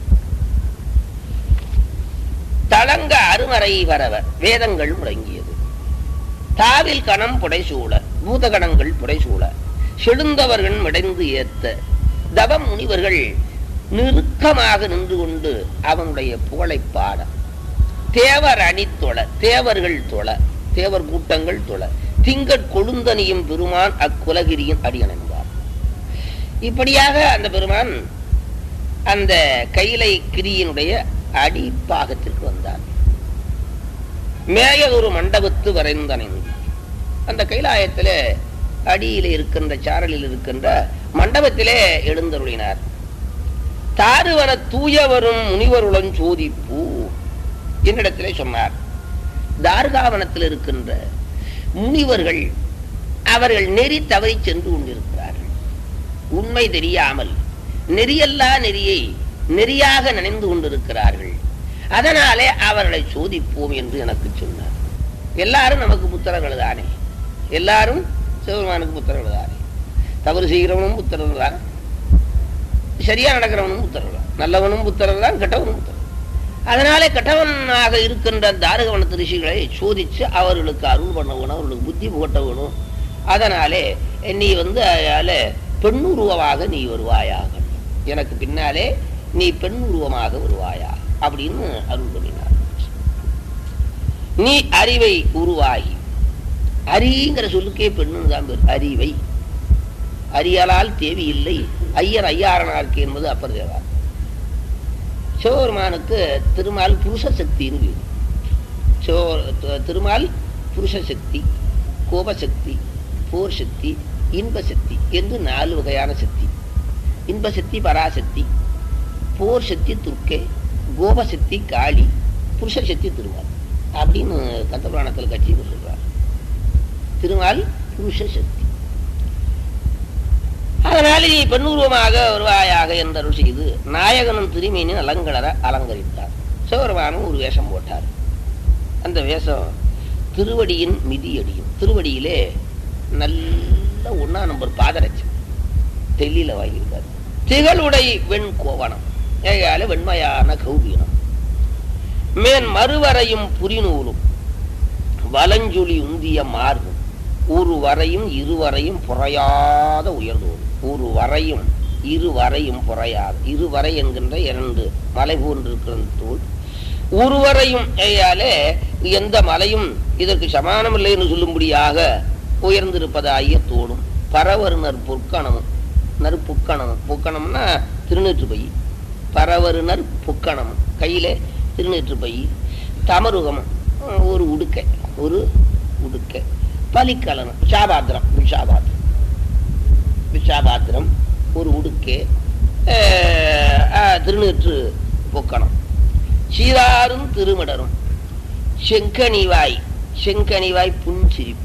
தளங்க அருமறை வரவ வேதங்கள் முழங்கியது தாவில் கணம் புடைசூழ பூதகணங்கள் புடைசூழ செழுந்தவர்கள் மிடைந்து ஏத்த தவ முனிவர்கள் நெருக்கமாக நின்று கொண்டு அவனுடைய புகழை பாட தேவர் அணி தொழ தேவர்கள் தொழ தேவர் கூட்டங்கள் தொழ திங்கட் கொழுந்தனியும் பெருமான் அக்குலகிரியின் அடியணைந்தார் இப்படியாக அந்த பெருமான் அந்த கைலை கிரியினுடைய அடிப்பாகத்திற்கு வந்தார் மேயதொரு மண்டபத்து வரைந்தனைந்து அந்த கைலாயத்திலே அடியிலே இருக்கின்ற சாரலில் இருக்கின்ற மண்டபத்திலே எழுந்தருளினார் தாருவன தூயவரும் முனிவருடன் சோதிப்பு என்னிடத்திலே சொன்னார் தார்காவனத்தில் இருக்கின்ற முனிவர்கள் அவர்கள் நெறி தவறி சென்று கொண்டிருக்கிறார்கள் உண்மை தெரியாமல் நெறியல்லா நெறியை நெறியாக நினைந்து கொண்டிருக்கிறார்கள் அதனாலே அவர்களை சோதிப்போம் என்று எனக்கு சொன்னார் எல்லாரும் நமக்கு புத்திரர்கள் தானே எல்லாரும் சிவபெருமானுக்கு புத்திரர்கள் தானே தவறு செய்கிறவனும் புத்திரர்கள் தான் சரியா நடக்கிறவனும் புத்திரர்கள் தான் நல்லவனும் புத்திரர்கள் தான் கெட்டவனும் புத்திரர்கள் அதனாலே கெட்டவனாக இருக்கின்ற தாரகவனத்து ரிஷிகளை சோதிச்சு அவர்களுக்கு அருள் பண்ண வேணும் அவர்களுக்கு புத்தி புகட்ட வேணும் அதனாலே நீ வந்து அதால பெண்ணுருவமாக நீ வருவாயாக எனக்கு பின்னாலே நீ பெண் உருவமாக வருவாயா அப்படின்னு அருள் பண்ணினார் நீ அறிவை உருவாகி அரிங்கிற சொல்லுக்கே பெண்ணுன்னு தான் பேர் அறிவை அறியலால் தேவி இல்லை ஐயர் ஐயாரனாருக்கு என்பது அப்பர் தேவார் சிவபெருமானுக்கு திருமால் புருஷ சக்தின்னு பேர் சிவ திருமால் புருஷ சக்தி கோபசக்தி போர் சக்தி இன்ப சக்தி என்று நாலு வகையான சக்தி இன்ப சக்தி பராசக்தி போர் சக்தி துர்க்கே கோபசக்தி காளி புருஷ சக்தி திருமால் அப்படின்னு கந்த புராணத்தில் கட்சி சொல்றார் திருமால் புருஷ சக்தி அதனால நீ பெண்ணுருவமாக வருவாயாக என்றருள் செய்து நாயகனும் திருமீனின் அலங்கலர அலங்கரித்தார் சிவபெருமானும் ஒரு வேஷம் போட்டார் அந்த வேஷம் திருவடியின் மிதியடியும் திருவடியிலே நல்ல ஒன்னா நம்பர் பாதரட்சம் தெல்லியில வாங்கியிருக்காரு திகழுடை வெண் கோவணம் ஏகால வெண்மையான கௌபீனம் மேன் மறுவரையும் புரிநூலும் வலஞ்சுழி உந்திய மார்பும் ஒரு வரையும் இருவரையும் புறையாத உயர்ந்தோடு ஒரு வரையும் இருவரையும் புறையாத இருவரை என்கின்ற இரண்டு மலை போன்றிருக்கிற தோல் ஒருவரையும் ஏயாலே எந்த மலையும் இதற்கு சமானமில்லை என்று சொல்லும்படியாக உயர்ந்திருப்பதாகிய தோடும் பரவரு நற்பொற்கணமும் நற்புக்கணமும் புக்கணம்னா திருநீற்று பை பரவரு நற்புக்கணமும் கையிலே திருநீற்று பை தமருகமும் ஒரு உடுக்கை ஒரு உடுக்கை பலிக்கலனம் விஷாபாத்திரம் விஷாபாத்திரம் விஷாபாத்திரம் ஒரு உடுக்கே திருநீற்று பொக்கணம் சீராரும் திருமிடரும் செங்கனிவாய் செங்கனிவாய் புன்சிரிப்பு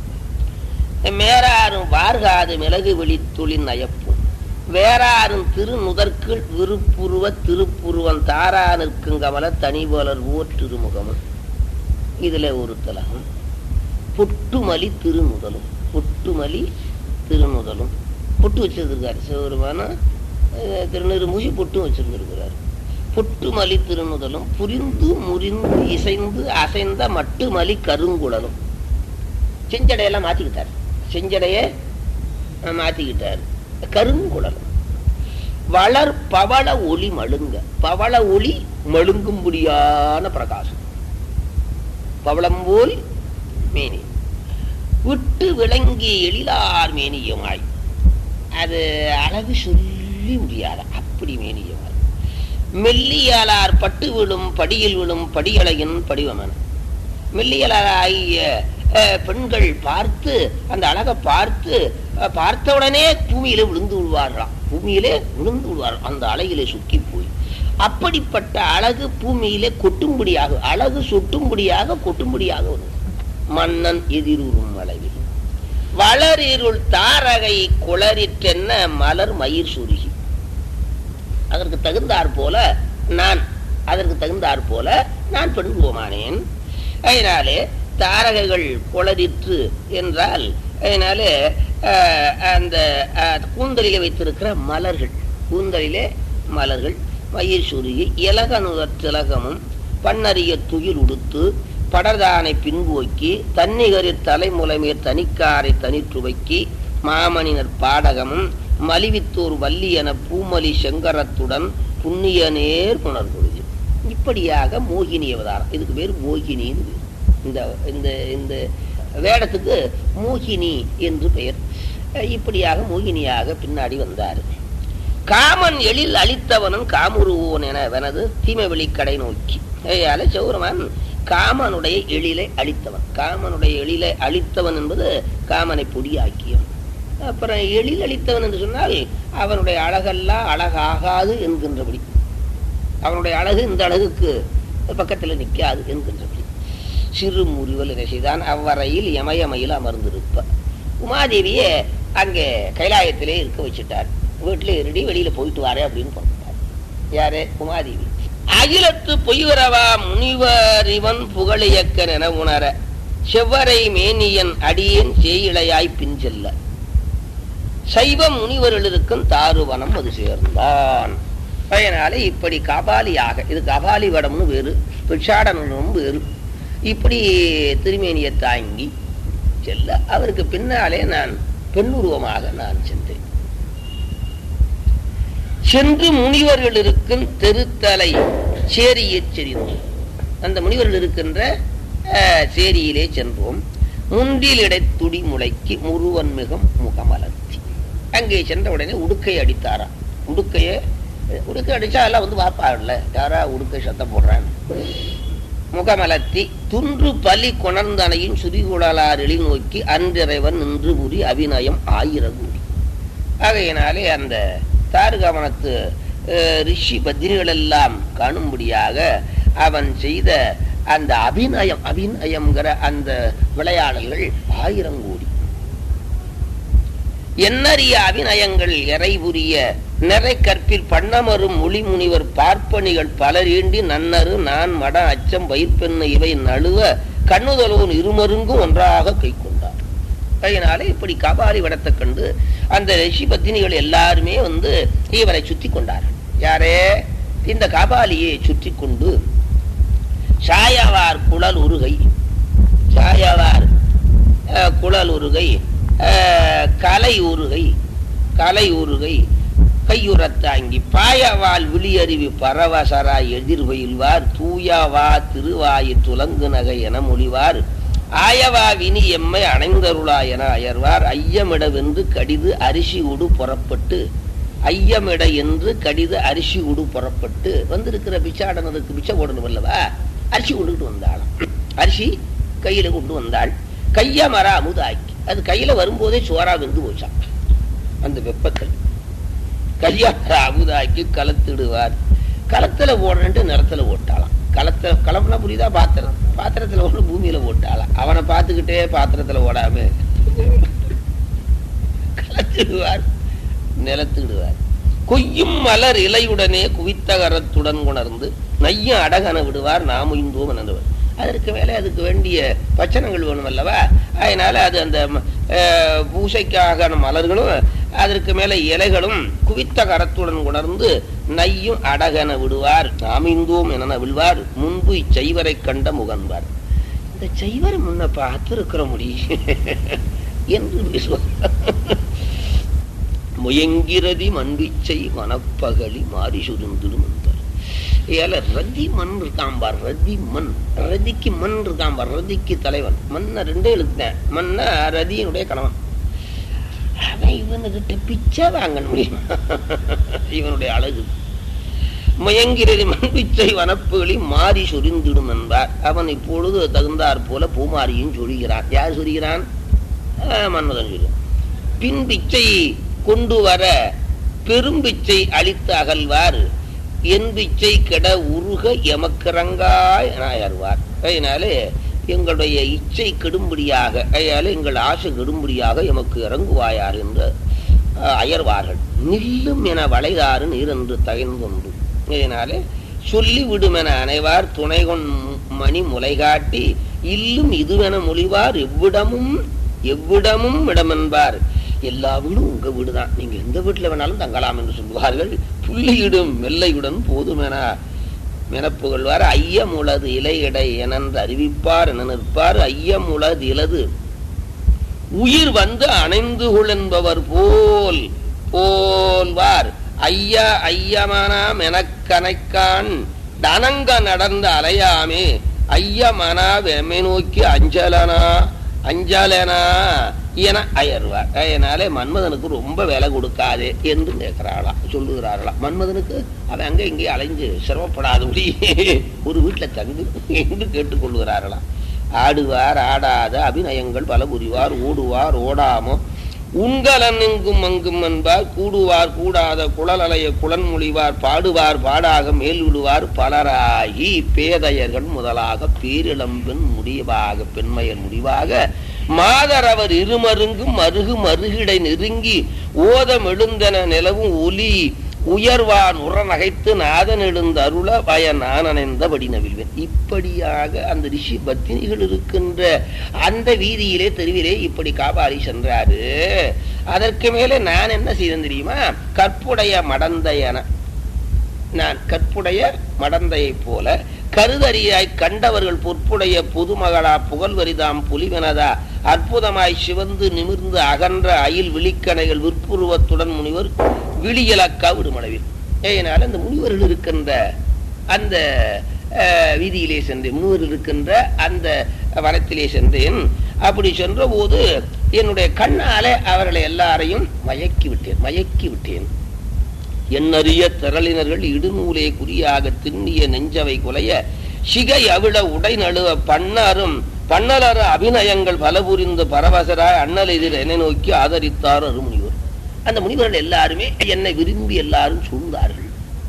மேராரும் வார்காது மிளகு வெளித்துளின் நயப்பும் வேறாரும் திருநுதற்குள் விருப்புருவ திருப்புருவன் தாரா நிற்கும் கமல தனிபோலர் ஓர் திருமுகமும் இதுல ஒரு தலகம் பொட்டுமலி திருநுதலும் பொட்டுமலி திருநுதலும் பொட்டு வச்சிருந்திருக்காரு சிவபெருமான திருநீறு மூசி பொட்டும் வச்சிருந்திருக்கிறார் பொட்டுமலி திருநுதலும் புரிந்து முறிந்து இசைந்து அசைந்த மட்டுமலி கருங்குழலும் செஞ்சடையெல்லாம் மாத்திக்கிட்டார் செஞ்சடைய மாத்திக்கிட்டார் கருங்குழலும் வளர் பவள ஒளி மழுங்க பவள ஒளி மழுங்கும்படியான பிரகாசம் பவளம் போல் மேனி விட்டு விளங்கி எழிலார் மேனியமாய் அது அழகு சொல்லி முடியாத அப்படி மேனியமாய் மெல்லியலார் பட்டு விழும் படியில் விழும் படியலையின் படிவமன மெல்லியலார் ஆகிய பெண்கள் பார்த்து அந்த அழகை பார்த்து பார்த்தவுடனே பூமியில விழுந்து விடுவார்களாம் பூமியிலே விழுந்து விடுவார்கள் அந்த அழகிலே சுக்கி போய் அப்படிப்பட்ட அழகு பூமியிலே கொட்டும்படியாக அழகு சொட்டும்படியாக கொட்டும்படியாக வரும் மன்னன் எதிரூறும் அளவில் வளரிருள் தாரகை குளறிற்றென்ன மலர் மயிர் சுருகி அதற்கு தகுந்தாற் போல நான் அதற்கு தகுந்தாற் போல நான் பெண்புவமானேன் அதனாலே தாரகைகள் குளறிற்று என்றால் அதனாலே அந்த கூந்தலிலே வைத்திருக்கிற மலர்கள் கூந்தலிலே மலர்கள் மயிர் சுருகி இலகனுதற் திலகமும் பன்னறிய துயில் உடுத்து படர்தானை பின்போக்கி தன்னிகரிற் தலைமுலைமேற் தனிக்காரை தனிற்றுவைக்கி மாமணினர் பாடகமும் மலிவித்தோர் வல்லியன பூமலி செங்கரத்துடன் புண்ணிய நேர் புணர்கொழுது இப்படியாக மோகினி அவதாரம் இதுக்கு பேர் மோகினின்னு பேர் இந்த இந்த இந்த வேடத்துக்கு மோகினி என்று பெயர் இப்படியாக மோகினியாக பின்னாடி வந்தார் காமன் எழில் அளித்தவனும் காமுருவோன் என வெனது தீமை வெளிக்கடை நோக்கி ஏயால சௌரமன் காமனுடைய எழிலை அழித்தவன் காமனுடைய எழிலை அழித்தவன் என்பது காமனை பொடியாக்கியவன் அப்புறம் எழில் அளித்தவன் என்று சொன்னால் அவனுடைய அழகெல்லாம் அழகாகாது என்கின்றபடி அவனுடைய அழகு இந்த அழகுக்கு பக்கத்தில் நிற்காது என்கின்றபடி சிறு முறிவல் என்ன செய்தான் அவ்வரையில் யமயமையில் அமர்ந்திருப்ப உமாதேவியே அங்கே கைலாயத்திலே இருக்க வச்சுட்டார் வீட்டில் இருடி வெளியில போயிட்டு வாரே அப்படின்னு புறப்பட்டார் யாரு உமாதேவி அகிலத்து பொய்வரவா முனிவர் இவன் புகழியக்கன் என உணர செவ்வரை மேனியன் அடியேன் சேயிழையாய் பின் செல்ல சைவ முனிவர்களுக்கும் தாருவனம் அது சேர்ந்தான் அதனால இப்படி கபாலியாக இது கபாலி வடம்னு வேறு பிட்சாடனும் வேறு இப்படி திருமேனியை தாங்கி செல்ல அவருக்கு பின்னாலே நான் பெண்ணுருவமாக நான் சென்றேன் சென்று முனிவர்கள் இருக்கும் தெருத்தலை சேரியை செறிந்தோம் அந்த முனிவர்கள் இருக்கின்ற சேரியிலே சென்றோம் முன்றில் இடைத்துடி முளைக்கு முருவன் மிகம் முகமலர்த்தி அங்கே சென்ற உடனே உடுக்கை அடித்தாராம் உடுக்கைய உடுக்கை அடிச்சா எல்லாம் வந்து பார்ப்பாங்கல்ல யாரா உடுக்கை சத்தம் போடுறான்னு முகமலர்த்தி துன்று பலி கொணர்ந்தனையும் சுரிகுழலாரிழி நோக்கி அன்றிறைவன் நின்று புரி அபிநயம் ஆயிரம் கூடி ஆகையினாலே அந்த தாருகமனத்து அஹ், ரிஷி பத்னிகள் எல்லாம் காணும்படியாக அவன் செய்த அந்த அபிநயம் அபிநயம்ங்கிற அந்த விளையாடல்கள் ஆயிரம் கோடி எண்ணறிய அபிநயங்கள் எறைபுரிய நிறை கற்பில் பண்ணமரும் மொழி முனிவர் பார்ப்பனிகள் பலரீண்டி நன்னரு நான் மட அச்சம் வைப்பெண்ண இவை நழுவ கண்ணுதலோன் இருமருங்கும் ஒன்றாக கை கொண்டார் அதனால இப்படி கபாலி வடத்தை கண்டு அந்த ரிஷி பத்தினிகள் எல்லாருமே வந்து இவரை சுத்தி கொண்டார்கள் யாரே இந்த கபாலியை சுற்றி கொண்டு சாயவார் குழல் உருகை சாயவார் அஹ், குழல் உருகை அஹ், கலை உருகை கலை உருகை கையுறத்தாங்கி பாயவால் விழியறிவி பரவசராய் எதிர்வயில்வார் தூயவா திருவாயிற் துலங்கு நகை என மொழிவார் ஆயவா வினி எம்மை அணைந்தருளா என அயர்வார் ஐயமிடவென்று கடிது அரிசி உடு புறப்பட்டு ஐயமிட என்று கடிது அரிசி உடு புறப்பட்டு வந்திருக்கிற பிச்சாடனதுக்கு பிச்சை போடணும் அல்லவா அரிசி கொண்டுகிட்டு வந்தாளாம் அரிசி கையில கொண்டு வந்தாள் கைய மர அமுதாக்கி அது கையில வரும்போதே சோறா வெந்து போச்சான் அந்த வெப்பத்தில் கைய மர அமுதாக்கி கலத்திடுவார் களத்துல போடுறேன்ட்டு நிலத்துல ஓட்டாளாம் களத்துல களம்னா புரியுதா பாத்திரம் பாத்திரத்துல ஒண்ணு பூமியில ஓட்டாளாம் அவனை பார்த்துக்கிட்டே பாத்திரத்துல ஓடாம கலத்திடுவார் நிலத்திடுவார் கொய்யும் மலர் இலையுடனே குவித்தகரத்துடன் உணர்ந்து நையும் அடகன விடுவார் நாம் இந்தோம் எனவர் அதற்கு மேலே அதுக்கு வேண்டிய பச்சனங்கள் வேணும் அல்லவா அதனால அது அந்த ம- அஹ், பூசைக்காக மலர்களும் அதற்கு மேலே இலைகளும் குவித்த கரத்துடன் உணர்ந்து நையும் அடகன விடுவார் நாம் இந்தோம் என விழுவார் முன்பு இச்செய்வரை கண்ட முகன்பார் இந்த செய்வர் முன்ன பார்த்திருக்கிற முடி என்று பேசுவார் முயங்கிறதி மண்பிச்சை மனப்பகலி மாறி சுருந்திடும் என்பார் ஏல ரதி மண் இருக்கான் பார் ரதி மண் ரதிக்கு மண் இருக்கான் பார் ரதிக்கு தலைவன் மண்ண ரெண்டே எழுத்தேன் மண்ண ரதியினுடைய கணவன் அவன் இவனுக்கிட்ட பிச்சை வாங்க முடியும் இவனுடைய அழகு முயங்கிறது மண்பிச்சை வனப்புகளி மாறி சொரிந்திடும் என்பார் அவன் இப்பொழுது தகுந்தாற் போல பூமாரியும் சொல்கிறான் யார் சொல்கிறான் ஆஹ், மன்மதன் சொல்கிறான் பின் பிச்சை கொண்டு வர பெரும் பிச்சை அளித்து அகல்வார் என் பிச்சை கெட உருக எமக்கிறங்காய் என அயர்வார் அதனாலே எங்களுடைய இச்சை கெடும்படியாக அதனால எங்கள் ஆசை கெடும்படியாக எமக்கு இறங்குவாயார் என்று அஹ், அயர்வார்கள் நில்லும் என வளைதாறு நீரென்று தகைந்தொன்று இதனாலே சொல்லிவிடும் என அனைவார் துணைகொன் மணி முலை காட்டி இல்லும் இதுவென மொழிவார் எவ்விடமும் எவ்விடமும் இடமென்பார் எல்லா வீடும் உங்க வீடுதான் நீங்க எந்த வீட்டுல வேணாலும் தங்கலாம் என்று சொல்லுவார்கள் புள்ளியிடும் மெல்லையுடன் போதுமென மெனப்புகழ்வார் ஐயம் உளது இலை இடை எனன்று அறிவிப்பார் என நிற்பார் ஐயம் உளது இலது உயிர் வந்து அணைந்து கொள்ளென்பவர் போல் போல்வார் ஐயா ஐயமானாம் எனக்கனைக்கான் தனங்க நடந்த அலையாமே ஐயமனா வெம்மை நோக்கி அஞ்சலனா அஞ்சலனா என அயர்வார் அதனாலே மன்மதனுக்கு ரொம்ப விலை கொடுக்காதே என்று கேட்கிறாளாம் சொல்லுகிறார்களாம் மன்மதனுக்கு அவன் அங்கே இங்கே அலைஞ்சு சிரமப்படாதபடி ஒரு வீட்டுல தங்கு என்று கேட்டுக்கொள்கிறார்களாம் ஆடுவார் ஆடாத அபிநயங்கள் பல புரிவார் ஓடுவார் ஓடாமோ உண்கலன் எங்கும் அங்கும் என்பார் கூடுவார் கூடாத குழலலைய குளன் மொழிவார் பாடுவார் பாடாக மேல் விடுவார் பலராகி பேதையர்கள் முதலாக பேரிளம்பெண் முடிவாக பெண்மையர் முடிவாக மாதரவர் இருமருங்கும் மருகு மருகிடை நெருங்கி ஓதம் எழுந்தன நிலவும் ஒலி உயர்வான் உற நகைத்து நாதன் எழுந்த அருள வய நான் அணைந்தபடி நவில்வேன் இப்படியாக அந்த ரிஷி பத்தினிகள் இருக்கின்ற அந்த வீதியிலே தெருவிலே இப்படி காபாரி சென்றாரு அதற்கு மேலே நான் என்ன செய்தேன் தெரியுமா கற்புடைய மடந்தையன நான் கற்புடைய மடந்தையைப் போல கருதறியாய் கண்டவர்கள் பொற்புடைய புதுமகளா புகழ்வரிதாம் புலிவனதா அற்புதமாய் சிவந்து நிமிர்ந்து அகன்ற அயில் விழிக்கணைகள் விற்புருவத்துடன் முனிவர் விழியலக்கா விடுமளவில் ஏனால் அந்த முனிவர்கள் இருக்கின்ற அந்த அஹ், வீதியிலே சென்றேன் முனிவர்கள் இருக்கின்ற அந்த வனத்திலே சென்றேன் அப்படி சென்ற போது என்னுடைய கண்ணாலே அவர்களை எல்லாரையும் மயக்கி விட்டேன் மயக்கி விட்டேன் எண்ணறிய திரளினர்கள் இடுநூலே குறியாக திண்ணிய நெஞ்சவை குலைய சிகை அவிழ உடை நழுவ பண்ணாரும் பண்ணலற அபிநயங்கள் பல புரிந்து பரவசராய் அண்ணல் எதிர் என்னை நோக்கி ஆதரித்தார் அருமுனிவர் அந்த முனிவர்கள் எல்லாருமே என்னை விரும்பி எல்லாரும் சூழ்ந்தார்கள்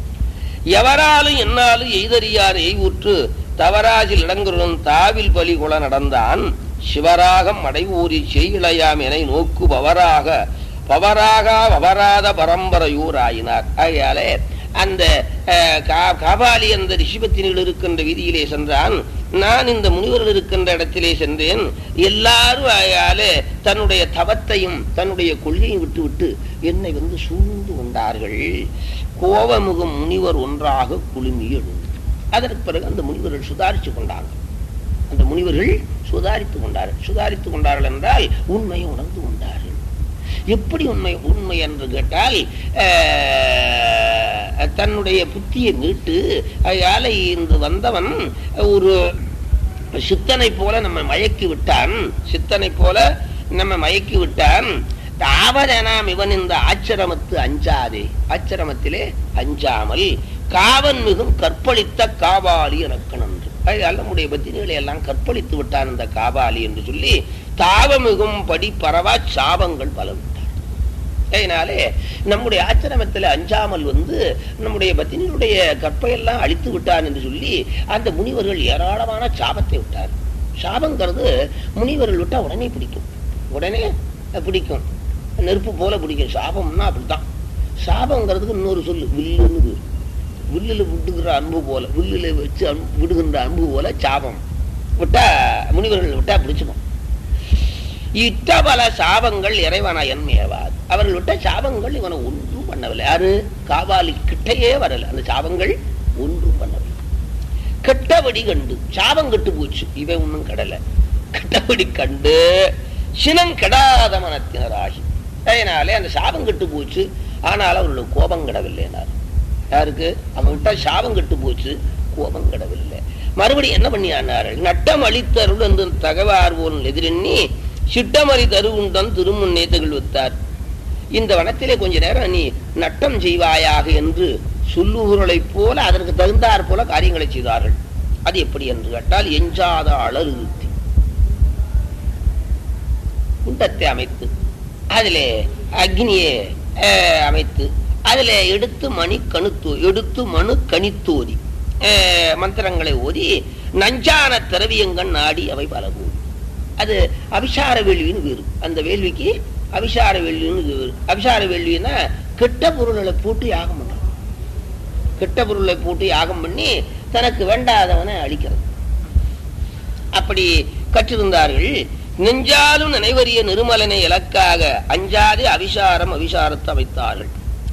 எவராலும் என்னாலும் எய்தறியார் எய்வுற்று தவராஜில் இடங்குறும் தாவில் பலி கொல நடந்தான் சிவராகம் அடைவூரி செய்கிளையாம் என நோக்கு பவராக பவராக பவராத பரம்பரையூர் ஆயினார் ஆகையாலே அந்த அஹ், கா- காபாலி அந்த ரிஷிபத்தினில் இருக்கின்ற வீதியிலே சென்றான் நான் இந்த முனிவர்கள் இருக்கின்ற இடத்திலே சென்றேன் எல்லாரும் ஆகையாலே தன்னுடைய தவத்தையும் தன்னுடைய கொள்கையும் விட்டு விட்டு என்னை வந்து சூழ்ந்து கொண்டார்கள் கோவமுகம் முனிவர் ஒன்றாக குழுமி எழுந்து அதற்கு பிறகு அந்த முனிவர்கள் சுதாரித்து கொண்டாங்க அந்த முனிவர்கள் சுதாரித்து கொண்டார்கள் சுதாரித்து கொண்டார்கள் என்றால் உண்மையை உணர்ந்து கொண்டார்கள் எப்படி உண்மை உண்மை என்று கேட்டால் அஹ், தன்னுடைய புத்தியை மீட்டு அயால இன்று வந்தவன் ஒரு சித்தனை போல நம்ம மயக்கி விட்டான் சித்தனை போல நம்ம மயக்கி விட்டான் தாவதனாம் இவன் இந்த ஆச்சிரமத்து அஞ்சாதே ஆச்சிரமத்திலே அஞ்சாமல் காவன் மிகும் கற்பழித்த காவாலி எனக்கு நன்று அதனால நம்முடைய பத்தினிகளை எல்லாம் கற்பழித்து விட்டான் இந்த காவாலி என்று சொல்லி தாவமிகும் படி பரவா சாபங்கள் பல விட்டார் அதனாலே நம்முடைய ஆச்சிரமத்தில் அஞ்சாமல் வந்து நம்முடைய பத்தினியுடைய கற்பையெல்லாம் அழித்து விட்டான் என்று சொல்லி அந்த முனிவர்கள் ஏராளமான சாபத்தை விட்டார் சாபங்கிறது முனிவர்கள் விட்டா உடனே பிடிக்கும் உடனே பிடிக்கும் நெருப்பு போல பிடிக்கும் சாபம்னா அப்படித்தான் சாபங்கிறதுக்கு இன்னொரு சொல்லு வில்லுன்னு பேரு. வில்லுல விட்டுகிற அன்பு போல வில்லுல வச்சு அன்பு- விடுகின்ற அன்பு போல சாபம் விட்டா முனிவர்கள் விட்டா பிடிச்சுக்கும் இட்ட பல சாபங்கள் இறைவனா என்மையவாது அவர்கள் விட்ட சாபங்கள் இவனை ஒன்றும் பண்ணவில்லை யாரு காவாலி கிட்டையே வரல அந்த சாபங்கள் ஒன்றும் பண்ணவில்லை கெட்டபடி கண்டு சாபம் கெட்டு போச்சு இவன் ஒன்றும் கடல கெட்டபடி கண்டு சினம் கெடாத மனத்தினராகி அதனாலே அந்த சாபம் கெட்டு போச்சு ஆனால் அவர்களுக்கு கோபம் கிடவில்லைனார் யாருக்கு அவன்கிட்ட சாபம் கெட்டு போச்சு கோபம் கிடவில்லை மறுபடியும் என்ன பண்ணியானார்கள் நட்டம் அளித்தருள் என்று தகவார் போல் எதிரெண்ணி சிட்டமறி தருவுண்டன் திருமுன்னே திகழ்வித்தார் இந்த வனத்திலே கொஞ்ச நேரம் நீ நட்டம் செய்வாயாக என்று சொல்லுகிறளைப் போல அதற்கு தகுந்தாற் போல காரியங்களை செய்தார்கள் அது எப்படி என்று கேட்டால் எஞ்சாத அலறுத்தி குண்டத்தை அமைத்து அதிலே அக்னியை அஹ், அமைத்து அதிலே எடுத்து மணி கணுத்தோ எடுத்து மனு கணித்தோதி அஹ், மந்திரங்களை ஓதி நஞ்சான திரவியங்கன் நாடி அவை பல கூடி அது அபிசார வேள்வின்னு வேறு அந்த வேள்விக்கு அபிசார வேள்வின்னு வேறு அபிசார வேள்வின்னா கெட்ட பொருள்களை போட்டு யாகம் பண்றது கெட்ட பொருளை போட்டு யாகம் பண்ணி தனக்கு வேண்டாதவனை அழிக்கிறது அப்படி கற்றிருந்தார்கள் நெஞ்சாலும் நினைவறிய நிருமலனை இலக்காக அஞ்சாதே அவிசாரம் அவிசாரத்தை அமைத்தார்கள்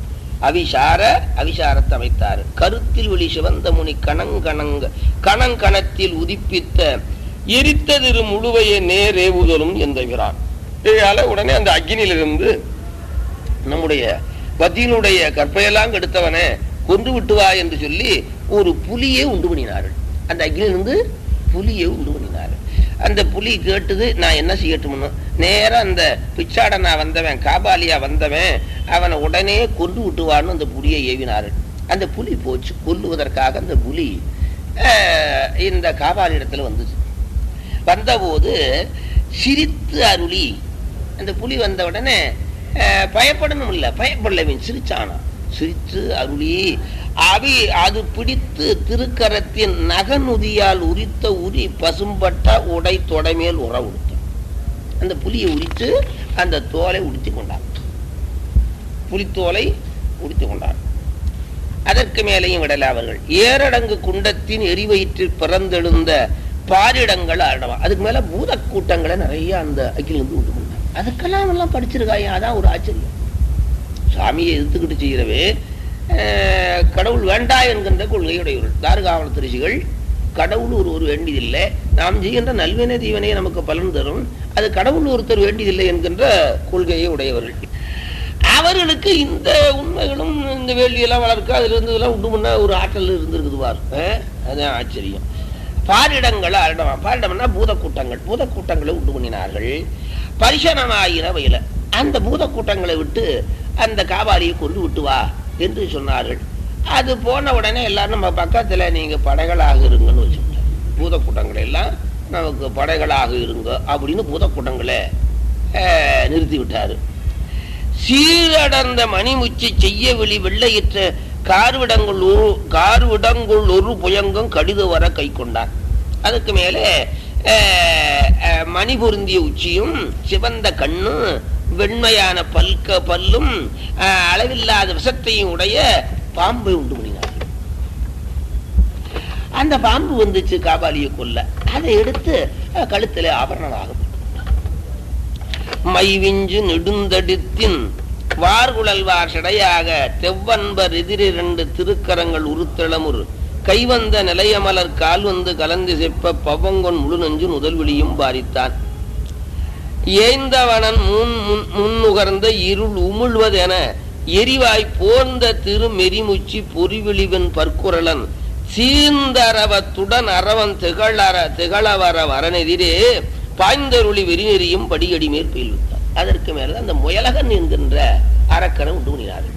அவிசார அவிசாரத்தை அமைத்தார்கள் கருத்தில் ஒளி சிவந்த முனி கணங்கணங்க கணங்கணத்தில் உதிப்பித்த எரித்ததிரு முழுவைய நேரேவுதலும் என்கிறான் இதனால உடனே அந்த அக்னியிலிருந்து நம்முடைய பதியினுடைய கற்பையெல்லாம் கெடுத்தவனை கொன்று விட்டு வா என்று சொல்லி ஒரு புலியை உண்டு பண்ணினார்கள் அந்த அக்னியிலிருந்து புலியை உண்டு பண்ணினார்கள் அந்த புலி கேட்டது நான் என்ன செய்யட்டும்னு நேரா அந்த பிச்சாடனா வந்தவன் காபாலியா வந்தவன் அவனை உடனே கொன்று விட்டுவான்னு அந்த புலியை ஏவினார்கள் அந்த புலி போச்சு கொல்லுவதற்காக அந்த புலி அஹ், இந்த காபாலி இடத்துல வந்துச்சு வந்தபோது சிரித்து அருளி அந்த புலி வந்த உடனே அஹ், பயப்படணும் இல்ல பயப்படல இவன் சிரிச்சானா சிரித்து அருளி அவி அது பிடித்து திருக்கரத்தின் நகநுதியால் உரித்த உரி பசும்பட்ட உடை தொடைமேல் உற உடுத்தான் அந்த புலியை உரித்து அந்த தோலை உடுத்தி கொண்டான் புலித்தோலை உடுத்தி கொண்டான் அதற்கு மேலேயும் விடல அவர்கள் ஏரடங்கு குண்டத்தின் எரிவயிற்றில் பிறந்தெழுந்த பாரிடங்கள் ஆடவா அதுக்கு மேல பூத கூட்டங்களை நிறைய அந்த அக்கிலிருந்து உண்டு பண்ணாங்க அதுக்கெல்லாம் எல்லாம் படிச்சிருக்காங்க அதான் ஒரு ஆச்சரியம் சாமியை எதிர்த்துக்கிட்டு செய்கிறவே அஹ், கடவுள் வேண்டா என்கின்ற கொள்கையுடையவர்கள் தாருகாவல ரிஷிகள் கடவுள் ஒரு ஒரு வேண்டியதில்லை நாம் செய்கின்ற நல்வினை தீவனை நமக்கு பலன் தரும் அது கடவுள் ஒருத்தர் வேண்டியதில்லை என்கின்ற கொள்கையை உடையவர்கள் அவர்களுக்கு இந்த உண்மைகளும் இந்த வேள்வியெல்லாம் வளர்க்க அதுல இருந்து இதெல்லாம் உண்டு பண்ண ஒரு ஆற்றல் இருந்திருக்குது பார் அஹ், அதான் ஆச்சரியம் பாரிடங்கள் அரிடம் பாரிடம்னா பூதக்கூட்டங்கள் பூதக்கூட்டங்களை உண்டு பண்ணினார்கள் பரிசனமாயின வயல அந்த பூதக்கூட்டங்களை விட்டு அந்த காவாலியை கொண்டு விட்டு வா என்று சொன்னார்கள் அது போன உடனே எல்லாரும் நம்ம பக்கத்துல நீங்க படைகளாக இருங்கன்னு வச்சுட்டாங்க பூதக்கூட்டங்களை எல்லாம் நமக்கு படைகளாக இருங்க அப்படின்னு பூதக்கூட்டங்களை அஹ், நிறுத்தி விட்டாரு சீரடர்ந்த மணிமுச்சி செய்ய வெளி வெள்ளையிற்ற கார்விடங்குள் ஒரு கார்விடங்குள் ஒரு புயங்கம் கடிது வர கை கொண்டான் அதுக்கு மேலே அஹ், அஹ், மணி பொருந்திய உச்சியும் சிவந்த கண்ணும் வெண்மையான பல்க பல்லும் அஹ், அளவில்லாத விஷத்தையும் உடைய பாம்பை உண்டு பண்ணினார் அந்த பாம்பு வந்துச்சு காபாலியை கொல்ல அதை எடுத்து அஹ், கழுத்திலே ஆபரணமாக போட்டு மைவிஞ்சு நெடுந்தடித்தின் வார்குழல்வார் சிடையாக தெவ்வன்பர் எதிரிரண்டு திருக்கரங்கள் உருத்தளமுறு கைவந்த நிலையமலர் கால் வந்து கலந்து செப்ப பவங்கொன் முழு நெஞ்சு முதல் விழியும் பாரித்தான் ஏய்ந்தவனன் முன் முன் முன்னுகர்ந்த இருள் உமிழ்வதென எரிவாய் போர்ந்த திரு மெரிமுச்சி பொறிவிழிவன் பற்குரலன் சீர்ந்தரவத்துடன் அரவன் திகழற திகழவர வரனெதிரே பாய்ந்தருளி வெறிநெறியும் படியடி மேற் பயில்வித்தார் அதற்கு மேல அந்த முயலகன் என்கின்ற அரக்கனை உண்டு பண்ணினார்கள்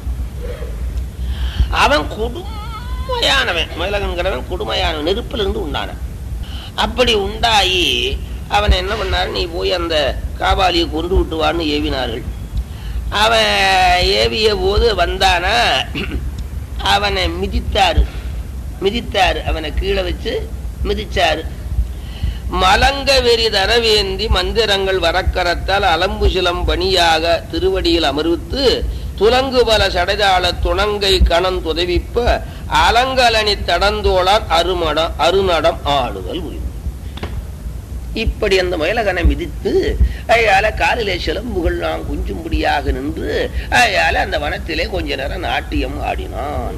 அவன் கொடுமையானவன் முயலகன்கிறவன் கொடுமையானவன் நெருப்பிலிருந்து உண்டான அப்படி உண்டாயி அவன் என்ன பண்ணாரு நீ போய் அந்த காபாலியை கொண்டு விட்டுவான்னு ஏவினார்கள் அவன் ஏவிய போது வந்தானா அவனை மிதித்தாரு மிதித்தாரு அவனை கீழே வச்சு மிதிச்சாரு மலங்க வெறி தரவேந்தி மந்திரங்கள் வரக்கரத்தால் அலம்பு சிலம் பணியாக திருவடியில் அமர்வித்து துலங்கு பல சடைதாள துணங்கை கணம் துதவிப்ப அலங்கலனி தடந்தோளார் அருமடம் அருநடம் ஆடுதல் புரியும் இப்படி அந்த முயலகனை மிதித்து அயால காலிலே சிலம்புகள் நாம் குஞ்சும்படியாக நின்று அயால அந்த வனத்திலே கொஞ்ச நேரம் நாட்டியம் ஆடினான்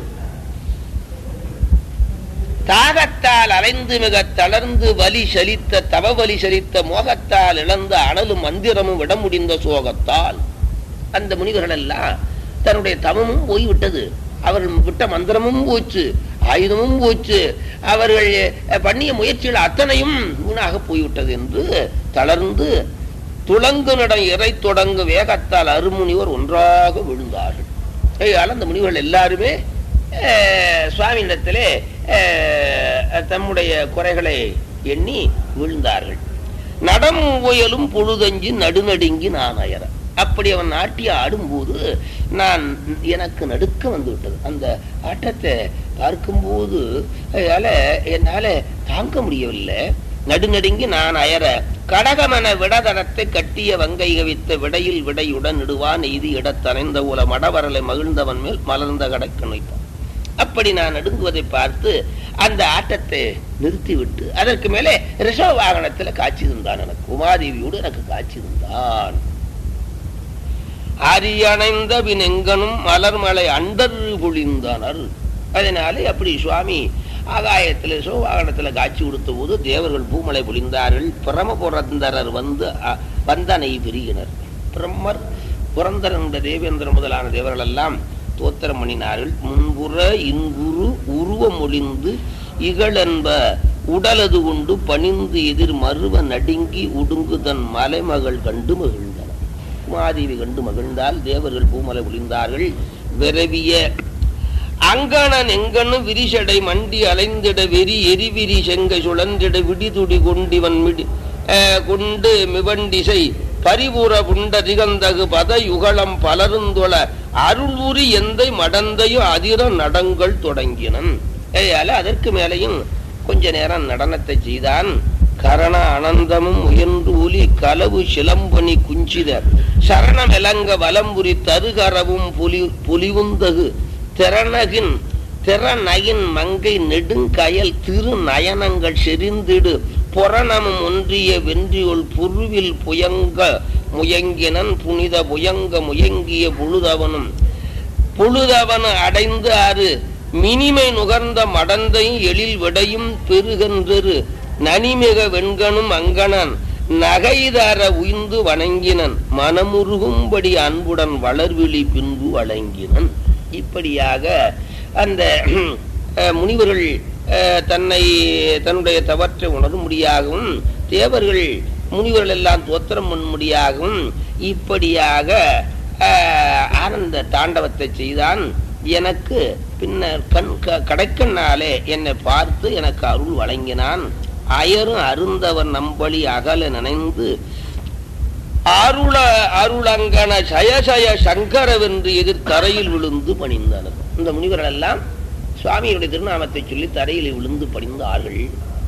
தாகத்தால் அலைந்து மிக தளர்ந்து வலி சலித்த தவ வலி சலித்த மோகத்தால் இழந்த அனலும் மந்திரமும் விட முடிந்த சோகத்தால் அந்த முனிவர்கள் எல்லாம் தன்னுடைய தவமும் போய்விட்டது அவர்கள் விட்ட மந்திரமும் போச்சு ஆயுதமும் போச்சு அவர்கள் பண்ணிய முயற்சிகள் அத்தனையும் வீணாக போய்விட்டது என்று தளர்ந்து துளங்கு நடம் இறை தொடங்கு வேகத்தால் அருமுனிவர் ஒன்றாக விழுந்தார்கள் ஆகையால் அந்த முனிவர்கள் எல்லாருமே அஹ், சுவாமியிடத்திலே அஹ், தம்முடைய குறைகளை எண்ணி விழுந்தார்கள் நடம் புயலும் பொழுதஞ்சி நடுநடுங்கி நான் அயர அப்படி அவன் நாட்டிய ஆடும்போது நான் எனக்கு நடுக்க வந்து விட்டது அந்த ஆட்டத்தை பார்க்கும்போது அதால என்னால தாங்க முடியவில்லை நடுநடுங்கி நான் அயர கடகமன விடதடத்தை கட்டிய வங்கை கவித்த விடையில் விடையுடன் இடுவான் எய்தி இடத்தனைந்த உல மடவரலை மகிழ்ந்தவன் மேல் மலர்ந்த கடக்க வைப்பான் அப்படி நான் நடுங்குவதை பார்த்து அந்த ஆட்டத்தை நிறுத்திவிட்டு அதற்கு மேலே ரிஷவ வாகனத்துல காட்சி தந்தான் எனக்கு உமாதேவியோடு எனக்கு காட்சி தந்தான் அரியணைந்த பினெங்கனும் மலர்மலை அண்டர் பொழிந்தனர் அதனாலே அப்படி சுவாமி ஆகாயத்தில் சிவவாகனத்துல காட்சி கொடுத்த போது தேவர்கள் பூமலை பொழிந்தார்கள் பிரமபுரந்தரர் வந்து அ- வந்தனை பெருகினர் பிரம்மர் புரந்தரன் தேவேந்திர முதலான தேவர்கள் எல்லாம் தோத்திரம் பண்ணினார்கள் முன்புற இன்புரு உருவம் ஒளிந்து இகழென்ப உடலது கொண்டு பணிந்து எதிர் மருவ நடுங்கி உடுங்கு தன் மலைமகள் கண்டு மகிழ்ந்தனர் உமாதேவி கண்டு மகிழ்ந்தால் தேவர்கள் பூமலை ஒளிந்தார்கள் விரவிய அங்கணன் எங்கனு விரிசடை மண்டி அலைந்திட வெறி எரிவிரி செங்கை சுழன்றிட விடிதுடி கொண்டிவன் மிடி அஹ், கொண்டு மிவண்டிசை பரிபுற புண்ட திகந்தகு பத யுகலம் பலருந்தொழ அருள் உரி எந்தை மடந்தையும் அதிர நடங்கள் தொடங்கினன் ஏயால அதற்கு மேலையும் கொஞ்ச நேரம் நடனத்தை செய்தான் கரண அனந்தமும் உயர்ந்து ஒலி கலவு சிலம்பனி குஞ்சித சரணம் இலங்க வலம்புரி தருகரவும் பொலி பொலிவுந்தகு திறனகின் திறநகின் மங்கை நெடுங்கயல் திரு நயனங்கள் செறிந்திடு புரணமும் ஒன்றிய வென்றியுள் புருவில் புயங்க முயங்கினன் புனித புயங்க முயங்கிய புழுதவனும் புழுதவன் அடைந்து ஆறு மினிமை நுகர்ந்த மடந்தையும் எழில் விடையும் பெருகென்றரு நனிமிக வெண்கணும் அங்கணன் நகைதார உய்ந்து வணங்கினன் மனமுருகும்படி அன்புடன் வளர்விழி பின்பு வழங்கினன் இப்படியாக அந்த அஹ், முனிவர்கள் அஹ், தன்னை தன்னுடைய தவற்றை உணரும்படியாகவும் தேவர்கள் முனிவர்கள் எல்லாம் தோத்திரம் பண்ணும்படியாகவும் இப்படியாக அஹ், ஆனந்த தாண்டவத்தை செய்தான் எனக்கு பின்னர் கண் க- கடைக்கண்ணாலே என்னை பார்த்து எனக்கு அருள் வழங்கினான் அயரும் அருந்தவர் நம்பளி அகல நினைந்து அருள அருளங்கன ஜய ஜய சங்கரவென்று எதிர் தரையில் விழுந்து பணிந்தனர் இந்த முனிவர்கள் எல்லாம் சுவாமியுடைய திருநாமத்தை சொல்லி தரையில் விழுந்து பணிந்தார்கள்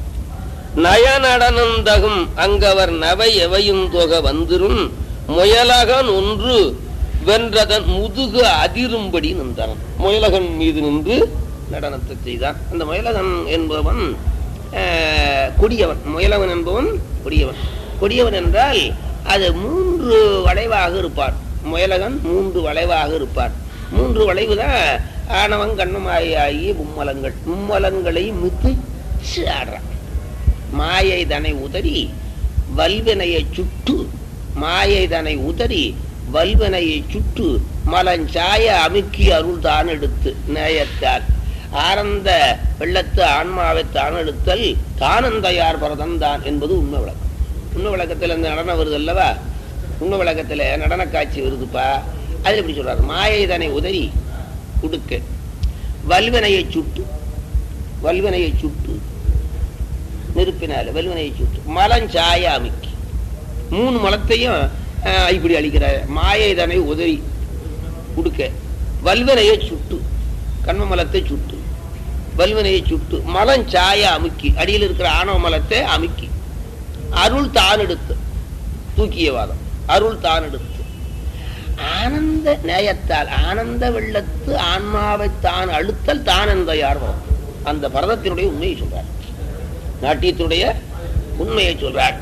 நயநடனந்தகும் அங்கவர் நவை எவையும் தொக வந்துரும் முயலகன் ஒன்று வென்றதன் முதுகு அதிரும்படி நின்றனன் முயலகன் மீது நின்று நடனத்தை செய்தான் அந்த முயலகன் என்பவன் ஆஹ், கொடியவன் முயலவன் என்பவன் கொடியவன் கொடியவன் என்றால் அது மூன்று வளைவாக இருப்பான் முயலகன் மூன்று வளைவாக இருப்பான் மூன்று வளைவு தான் ஆணவன் கண்ணுமாய் ஆகிய மும்மலங்கள் மும்மலங்களை மிதிச்சு ஆடுறான் மாயை தனை உதறி வல்வினையை சுட்டு மாயை தனை உதறி வல்வினையை சுட்டு மலஞ்சாய அமுக்கி அருள் தான் எடுத்து நேயத்தால் ஆனந்த வெள்ளத்து ஆன்மாவை தான் எடுத்தல் தானந்தையார் பரதம் தான் என்பது உண்மை விளக்கம் உண்மை விளக்கத்தில் இந்த நடனம் வருது அல்லவா உண்மை விளக்கத்தில் நடன காட்சி வருதுப்பா அதில் இப்படி சொல்றாரு மாயை தனை உதறி உடுக்க வல்வினையை சுட்டு வல்வினையை சுட்டு நெருப்பினால வல்வினையை சுட்டு மலஞ்சாய அமுக்கி மூணு மலத்தையும் ஆஹ், இப்படி அழிக்கிறார் மாயை தனை உதறி உடுக்க வல்வினையை சுட்டு கண்ம மலத்தை சுட்டு வல்வினையை சுட்டு மலஞ்சாய அமுக்கி அடியில் இருக்கிற ஆணவ மலத்தை அமுக்கி அருள் தான் எடுத்து தூக்கிய வாதம் அருள் தான் எடுத்து ஆனந்த நேயத்தால் ஆனந்த வெள்ளத்து ஆன்மாவை தான் அழுத்தல் தான் என்ற யார் வரும் அந்த பரதத்தினுடைய உண்மையை சொல்றார் நாட்டியத்தினுடைய உண்மையை சொல்றார்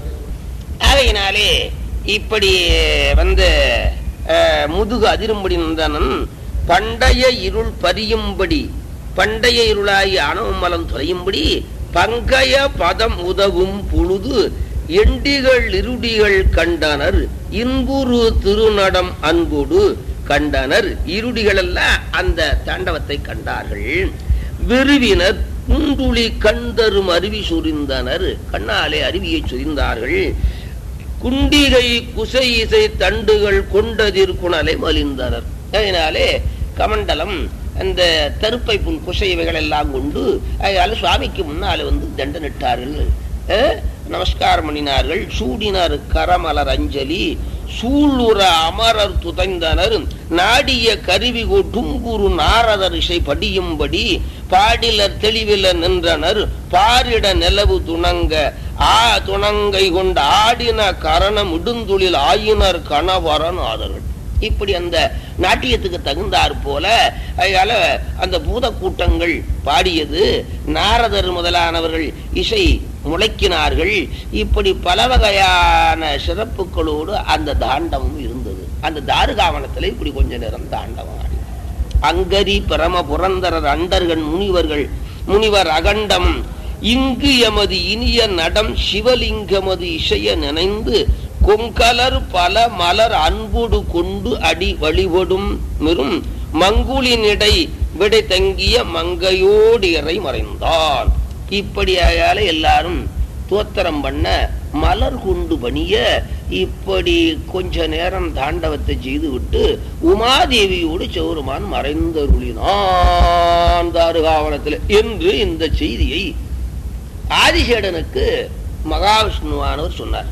ஆகையினாலே இப்படி வந்து அஹ், முதுகு அதிரும்படி நின்றனன் பண்டைய இருள் பரியும்படி பண்டைய இருளாகி அணவமலம் தொலையும்படி பங்கய பதம் உதவும் பொழுது எண்டிகள் இருடிகள் கண்டனர் இன்புரு திருநடம் அன்போடு கண்டனர் இருடிகளெல்லாம் அந்த தாண்டவத்தை கண்டார்கள் விருவினர் குண்டுளி கண்டரும் அருவி சுரிந்தனர் கண்ணாலே அருவியை சுரிந்தார்கள் குண்டிகை குசை இசை தண்டுகள் கொண்டதிர் குணலை மலிந்தனர் அதனாலே கமண்டலம் அந்த தருப்பை புல் குசை இவைகள் எல்லாம் கொண்டு அதனால சுவாமிக்கு முன்னால வந்து தண்டனிட்டார்கள் அஹ், நமஸ்காரம் பண்ணினார்கள் சூடினர் கரமலர் அஞ்சலி சூளுற அமரர் துதைந்தனர் நாடிய கருவி தும்புரு நாரதர் இசை படியும்படி பாடிலர் தெளிவிலர் நின்றனர் பாரிட நிலவு துணங்க ஆ துணங்கை கொண்டு ஆடின கரணம் இடுந்துளில் ஆயினர் கணவரன் ஆதர்கள் இப்படி அந்த நாட்டியத்துக்கு தகுந்தாற் போல அதனால அந்த பூத கூட்டங்கள் பாடியது நாரதர் முதலானவர்கள் இசை முழக்கினார்கள் இப்படி பல வகையான சிறப்புகளோடு அந்த தாண்டவம் இருந்தது அந்த தாருகாவனத்தில் இப்படி கொஞ்ச நேரம் தாண்டவம் ஆடி அங்கரி பிரம புரந்தரர் அண்டர்கள் முனிவர்கள் முனிவர் அகண்டம் இங்கு எமது இனிய நடம் சிவலிங்கமது இசைய நினைந்து கொங்கலர் பல மலர் அன்புடு கொண்டு அடி வழிபடும் மிரும் மங்குளினிடை விடை தங்கிய மங்கையோடு இறை மறைந்தான் இப்படியால எல்லாரும் தோத்திரம் பண்ண மலர் கொண்டு பணிய இப்படி கொஞ்ச நேரம் தாண்டவத்தை செய்து விட்டு உமாதேவியோடு சௌருமான் மறைந்தருளினான் தாருகாவனத்தில் என்று இந்த செய்தியை ஆதிசேடனுக்கு மகாவிஷ்ணுவானவர் சொன்னார்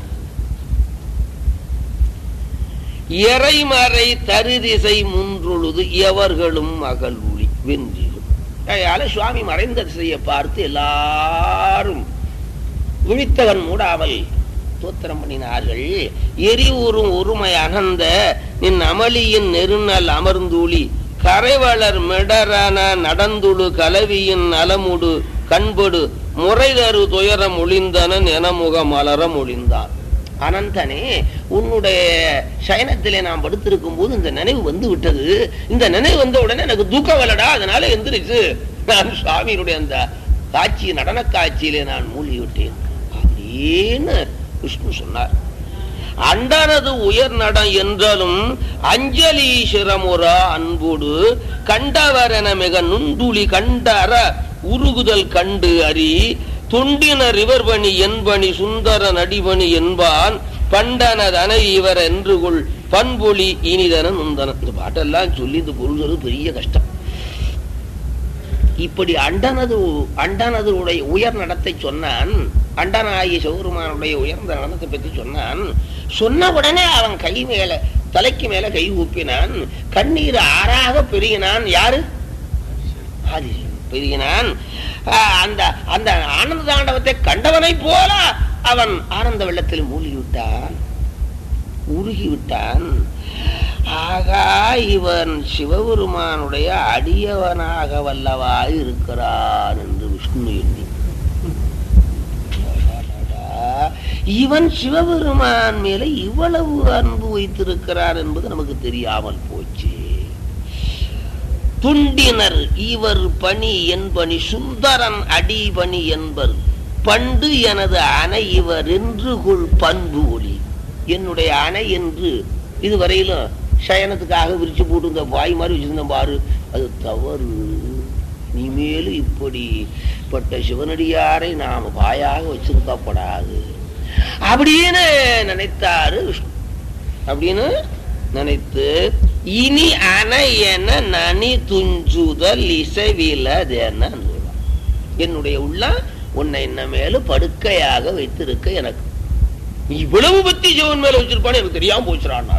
இறைமறை தருதிசை முன்றொழுது எவர்களும் அகல்வுளி வென்றிடும் அதனால சுவாமி மறைந்த திசையை பார்த்து எல்லாரும் விழித்தவன் மூடாமல் தோத்திரம் பண்ணினார்கள் எரிவுறும் ஒருமை அகந்த நின் அமளியின் நெருநல் அமர்ந்தூளி கரைவளர் மிடரன நடந்துடு கலவியின் நலமுடு கண்படு முறைதரு துயரம் ஒளிந்தனன் என முக மலரம் ஒளிந்தான் அனந்தனே உன்னுடைய சயனத்திலே நான் படுத்திருக்கும் போது இந்த நினைவு வந்து விட்டது இந்த நினைவு வந்த உடனே எனக்கு தூக்கம் வரலடா அதனால எந்திரிச்சு நான் சுவாமியினுடைய அந்த காட்சி நடன காட்சியிலே நான் மூழ்கி விட்டேன் அப்படின்னு விஷ்ணு சொன்னார் அண்டனது உயர் நடம் என்றாலும் அஞ்சலி சிரமுற அன்போடு கண்டவரென மிக நுண்டுளி கண்டற உருகுதல் கண்டு அறி துண்டினர் இவர்பணி என்பணி சுந்தர நடிபணி என்பான் பண்டனதனை இவர் என்று கொள் பண்பொழி இனிதன நுந்தன இந்த பாட்டெல்லாம் சொல்லி இந்த பொருள் சொல்றது பெரிய கஷ்டம் இப்படி அண்டனது அண்டனது உடைய உயர் நடத்தை சொன்னான் அண்டனாகிய சௌருமானுடைய உயர்ந்த நடனத்தை பற்றி சொன்னான் சொன்ன உடனே அவன் கை மேல தலைக்கு மேல கை ஊப்பினான் கண்ணீர் ஆறாக பெருகினான் யாரு ஆதிசேஷன் பெருகினான் ஆஹ் அந்த அந்த ஆனந்த தாண்டவத்தை கண்டவனை போல அவன் ஆனந்த வெள்ளத்தில் மூழ்கி விட்டான் உருகி விட்டான் ஆகா இவன் சிவபெருமானுடைய அடியவனாக வல்லவா இருக்கிறான் என்று விஷ்ணு எண்ணி இவன் சிவபெருமான் மேல இவ்வளவு அன்பு வைத்திருக்கிறார் என்பது நமக்கு தெரியாமல் போச்சு துண்டினர் இவர் பணி என்பனி சுந்தரன் அடிபணி என்பர் பண்டு எனது அணை இவர் என்று கொள் பண்பு ஒளி என்னுடைய அணை என்று இதுவரையிலும் சயனத்துக்காக விரிச்சு போட்டு இந்த வாய் மாதிரி வச்சிருந்தேன் பாரு அது தவறு இனிமேலும் இப்படிப்பட்ட சிவனடியாரை நாம் வாயாக வச்சிருக்கப்படாது அப்படின்னு நினைத்தாரு விஷ்ணு அப்படின்னு நினைத்து இனி அணை என நனி துஞ்சுதல் இசைவிலதென என்னுடைய உள்ள உன்னை என்ன மேல படுக்கையாக வைத்திருக்க எனக்கு இவ்வளவு பத்தி சிவன் மேல வச்சிருப்பான்னு எனக்கு தெரியாம போச்சுறான்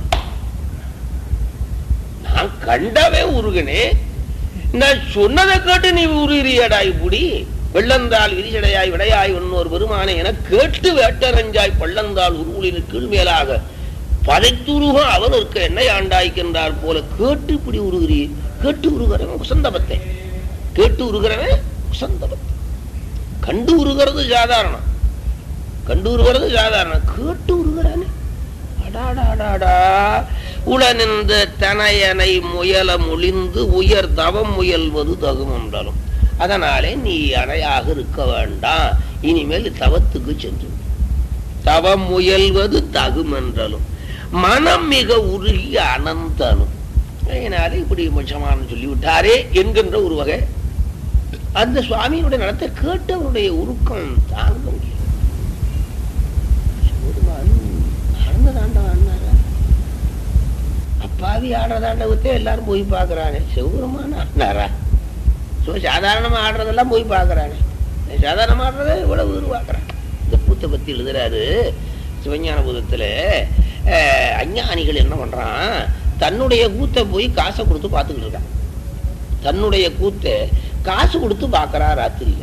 நான் கண்டவே உருகனே நான் சொன்னதை கேட்டு நீ உருகிறியடா இப்படி வெள்ளந்தால் விரிசடையாய் விடையாய் இன்னொரு பெருமானை என கேட்டு வேட்டரஞ்சாய் பள்ளந்தால் உருவுளின் கீழ் மேலாக பதைத்துருக அவன் இருக்க என்னை ஆண்டாய்க்கின்றார் போல கேட்டு இப்படி உருகிறீ கேட்டு உருகிறவன் குசந்தபத்தை கேட்டு உருகிறவன் குசந்தபத்தை கண்டு உருகிறது சாதாரணம் கண்டு உருகிறது சாதாரணம் கேட்டு உருகிறானே அடாடாடாடா உளனிந்த தனையனை முயல மொழிந்து உயர் தவம் முயல்வது தகுமென்றாலும் அதனாலே நீ அணையாக இருக்க வேண்டாம் இனிமேல் தவத்துக்கு சென்று தவம் முயல்வது தகுமென்றாலும் மனம் மிக உருகி அனந்தனும் அதனால இப்படி மச்சமான சொல்லிவிட்டாரே என்கின்ற ஒரு வகை அந்த சுவாமியினுடைய நடத்தை கேட்டு அவருடைய உருக்கம் தாங்க முடியும் சிவபெருமான் ஆனந்த தாண்டவம் ஆடினாரா? அப்பாவி ஆடுற தாண்டவத்தை எல்லாரும் போய் பார்க்கறானே சிவபெருமான் ஆடினாரா ஸோ சாதாரணமா ஆடுறதெல்லாம் போய் பார்க்கறானே சாதாரணமா ஆடுறத இவ்வளவு உருவாக்குறான் இந்த பூத்தை பத்தி எழுதுறாரு சிவஞான பூதத்துல அஹ், அஞ்ஞானிகள் என்ன பண்றான் தன்னுடைய கூத்தை போய் காசை கொடுத்து பார்த்துக்கிட்டு இருக்கான் தன்னுடைய கூத்தை காசு கொடுத்து பார்க்கறா ராத்திரியில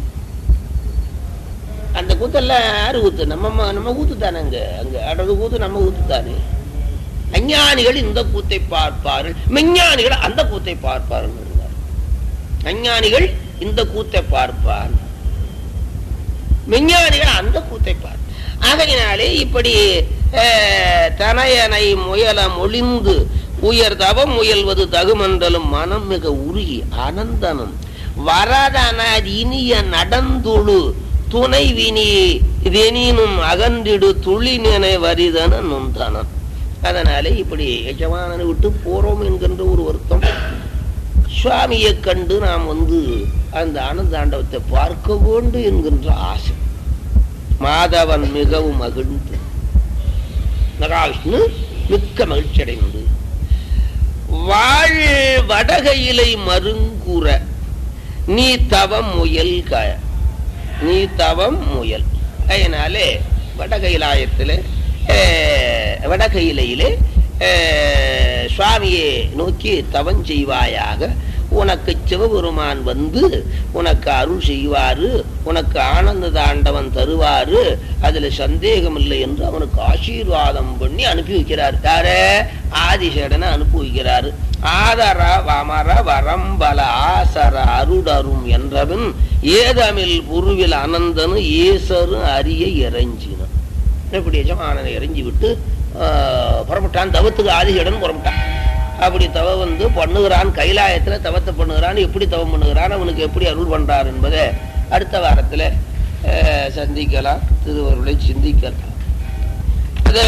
அந்த கூத்தெல்லாம் யாரு கூத்து நம்ம ம- நம்ம கூத்து தானே அங்க அங்க ஆடுறது கூத்து நம்ம கூத்து தானே அஞ்ஞானிகள் இந்த கூத்தை பார்ப்பார்கள் மெஞ்ஞானிகள் அந்த கூத்தை பார்ப்பார்கள் அஞ்ஞானிகள் இந்த கூத்தை பார்ப்பார் விஞ்ஞானிகள் அந்த கூத்தை பார் ஆகையினாலே இப்படி அஹ், தனையனை முயல மொழிந்து உயர் தவம் முயல்வது தகுமண்டலும் மனம் மிக உருகி அனந்தனும் வரதன இனிய நடந்துழு துணைவினி வெனினும் அகன்றிடு துளிநினை வரிதன நுந்தனன் அதனாலே இப்படி எஜமானனை விட்டு போறோம் என்கின்ற ஒரு வருத்தம் சுவாமியை கண்டு நாம் வந்து அந்த ஆனந்தாண்டவத்தை பார்க்க வேண்டும் என்கின்ற ஆசை மாதவன் மிகவும் மகிழ்ந்து மகாவிஷ்ணு மிக்க மகிழ்ச்சி அடைந்து வாழ் வடகையிலை மருங்குற நீ தவம் முயல் க நீ தவம் முயல் அதனாலே வடகைலாயத்திலே அஹ், வடகையிலையிலே அஹ், சுவாமியை நோக்கி தவம் செய்வாயாக உனக்கு சிவபெருமான் வந்து உனக்கு அருள் செய்வாரு உனக்கு ஆனந்த தாண்டவன் தருவாரு அதுல சந்தேகம் இல்லை என்று அவனுக்கு ஆசீர்வாதம் பண்ணி அனுப்பி வைக்கிறார் யார ஆதிசேடனை அனுப்பி வைக்கிறாரு ஆதர வமர வரம்பல ஆசர அருடரும் என்றவன் ஏதமில் புருவில் அனந்தனு ஏசரு அரிய இறைஞ்சினான் இப்படி எஜமானனை இறங்கி விட்டு ஆஹ், புறப்பட்டான் தவத்துக்கு ஆதிசேடன் புறப்பட்டான் அப்படி தவ வந்து பண்ணுகிறான் கைலாயத்துல தவத்தை பண்ணுகிறான் எப்படி தவம் பண்ணுகிறான் அவனுக்கு எப்படி அருள் பண்றார் என்பதை அடுத்த வாரத்துல ஆஹ், சந்திக்கலாம் திருவருளை சிந்திக்கலாம் அதை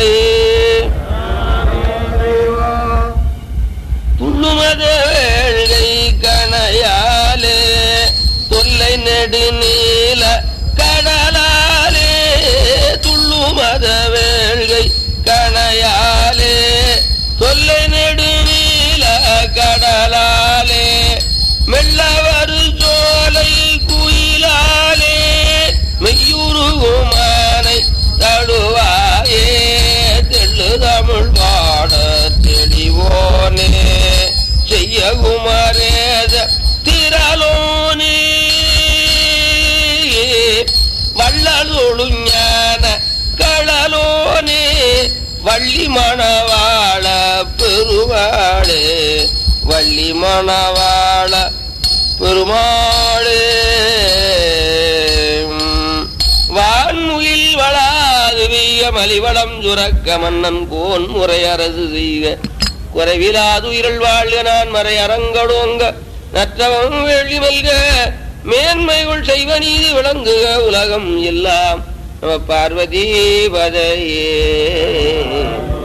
துள்ளுமத வேள்கை கணையாலே தொல்லை நெடுநீல கடலாலே துள்ளுமத வேள்கை கணையாலே தொல்லை நெடுநீல கடலாலே மெல்லவரு சோலை குயிலாலே மெய்யுருகும வள்ளி மணவாள பெருமாளே வள்ளி மணவாள பெருமாளே வான்முகில் வளாது வீய மலிவளம் சுரக்க மன்னன் கோன் முறை அரசு செய்க குறைவிலாதுயிரல் வாழ்க நான் மறை அரங்கடோங்க நற்றவம் வெள்ளி மல்க மேன்மைகள் செய்வ நீதி விளங்குக உலகம் எல்லாம் நம பார்வதி பதையே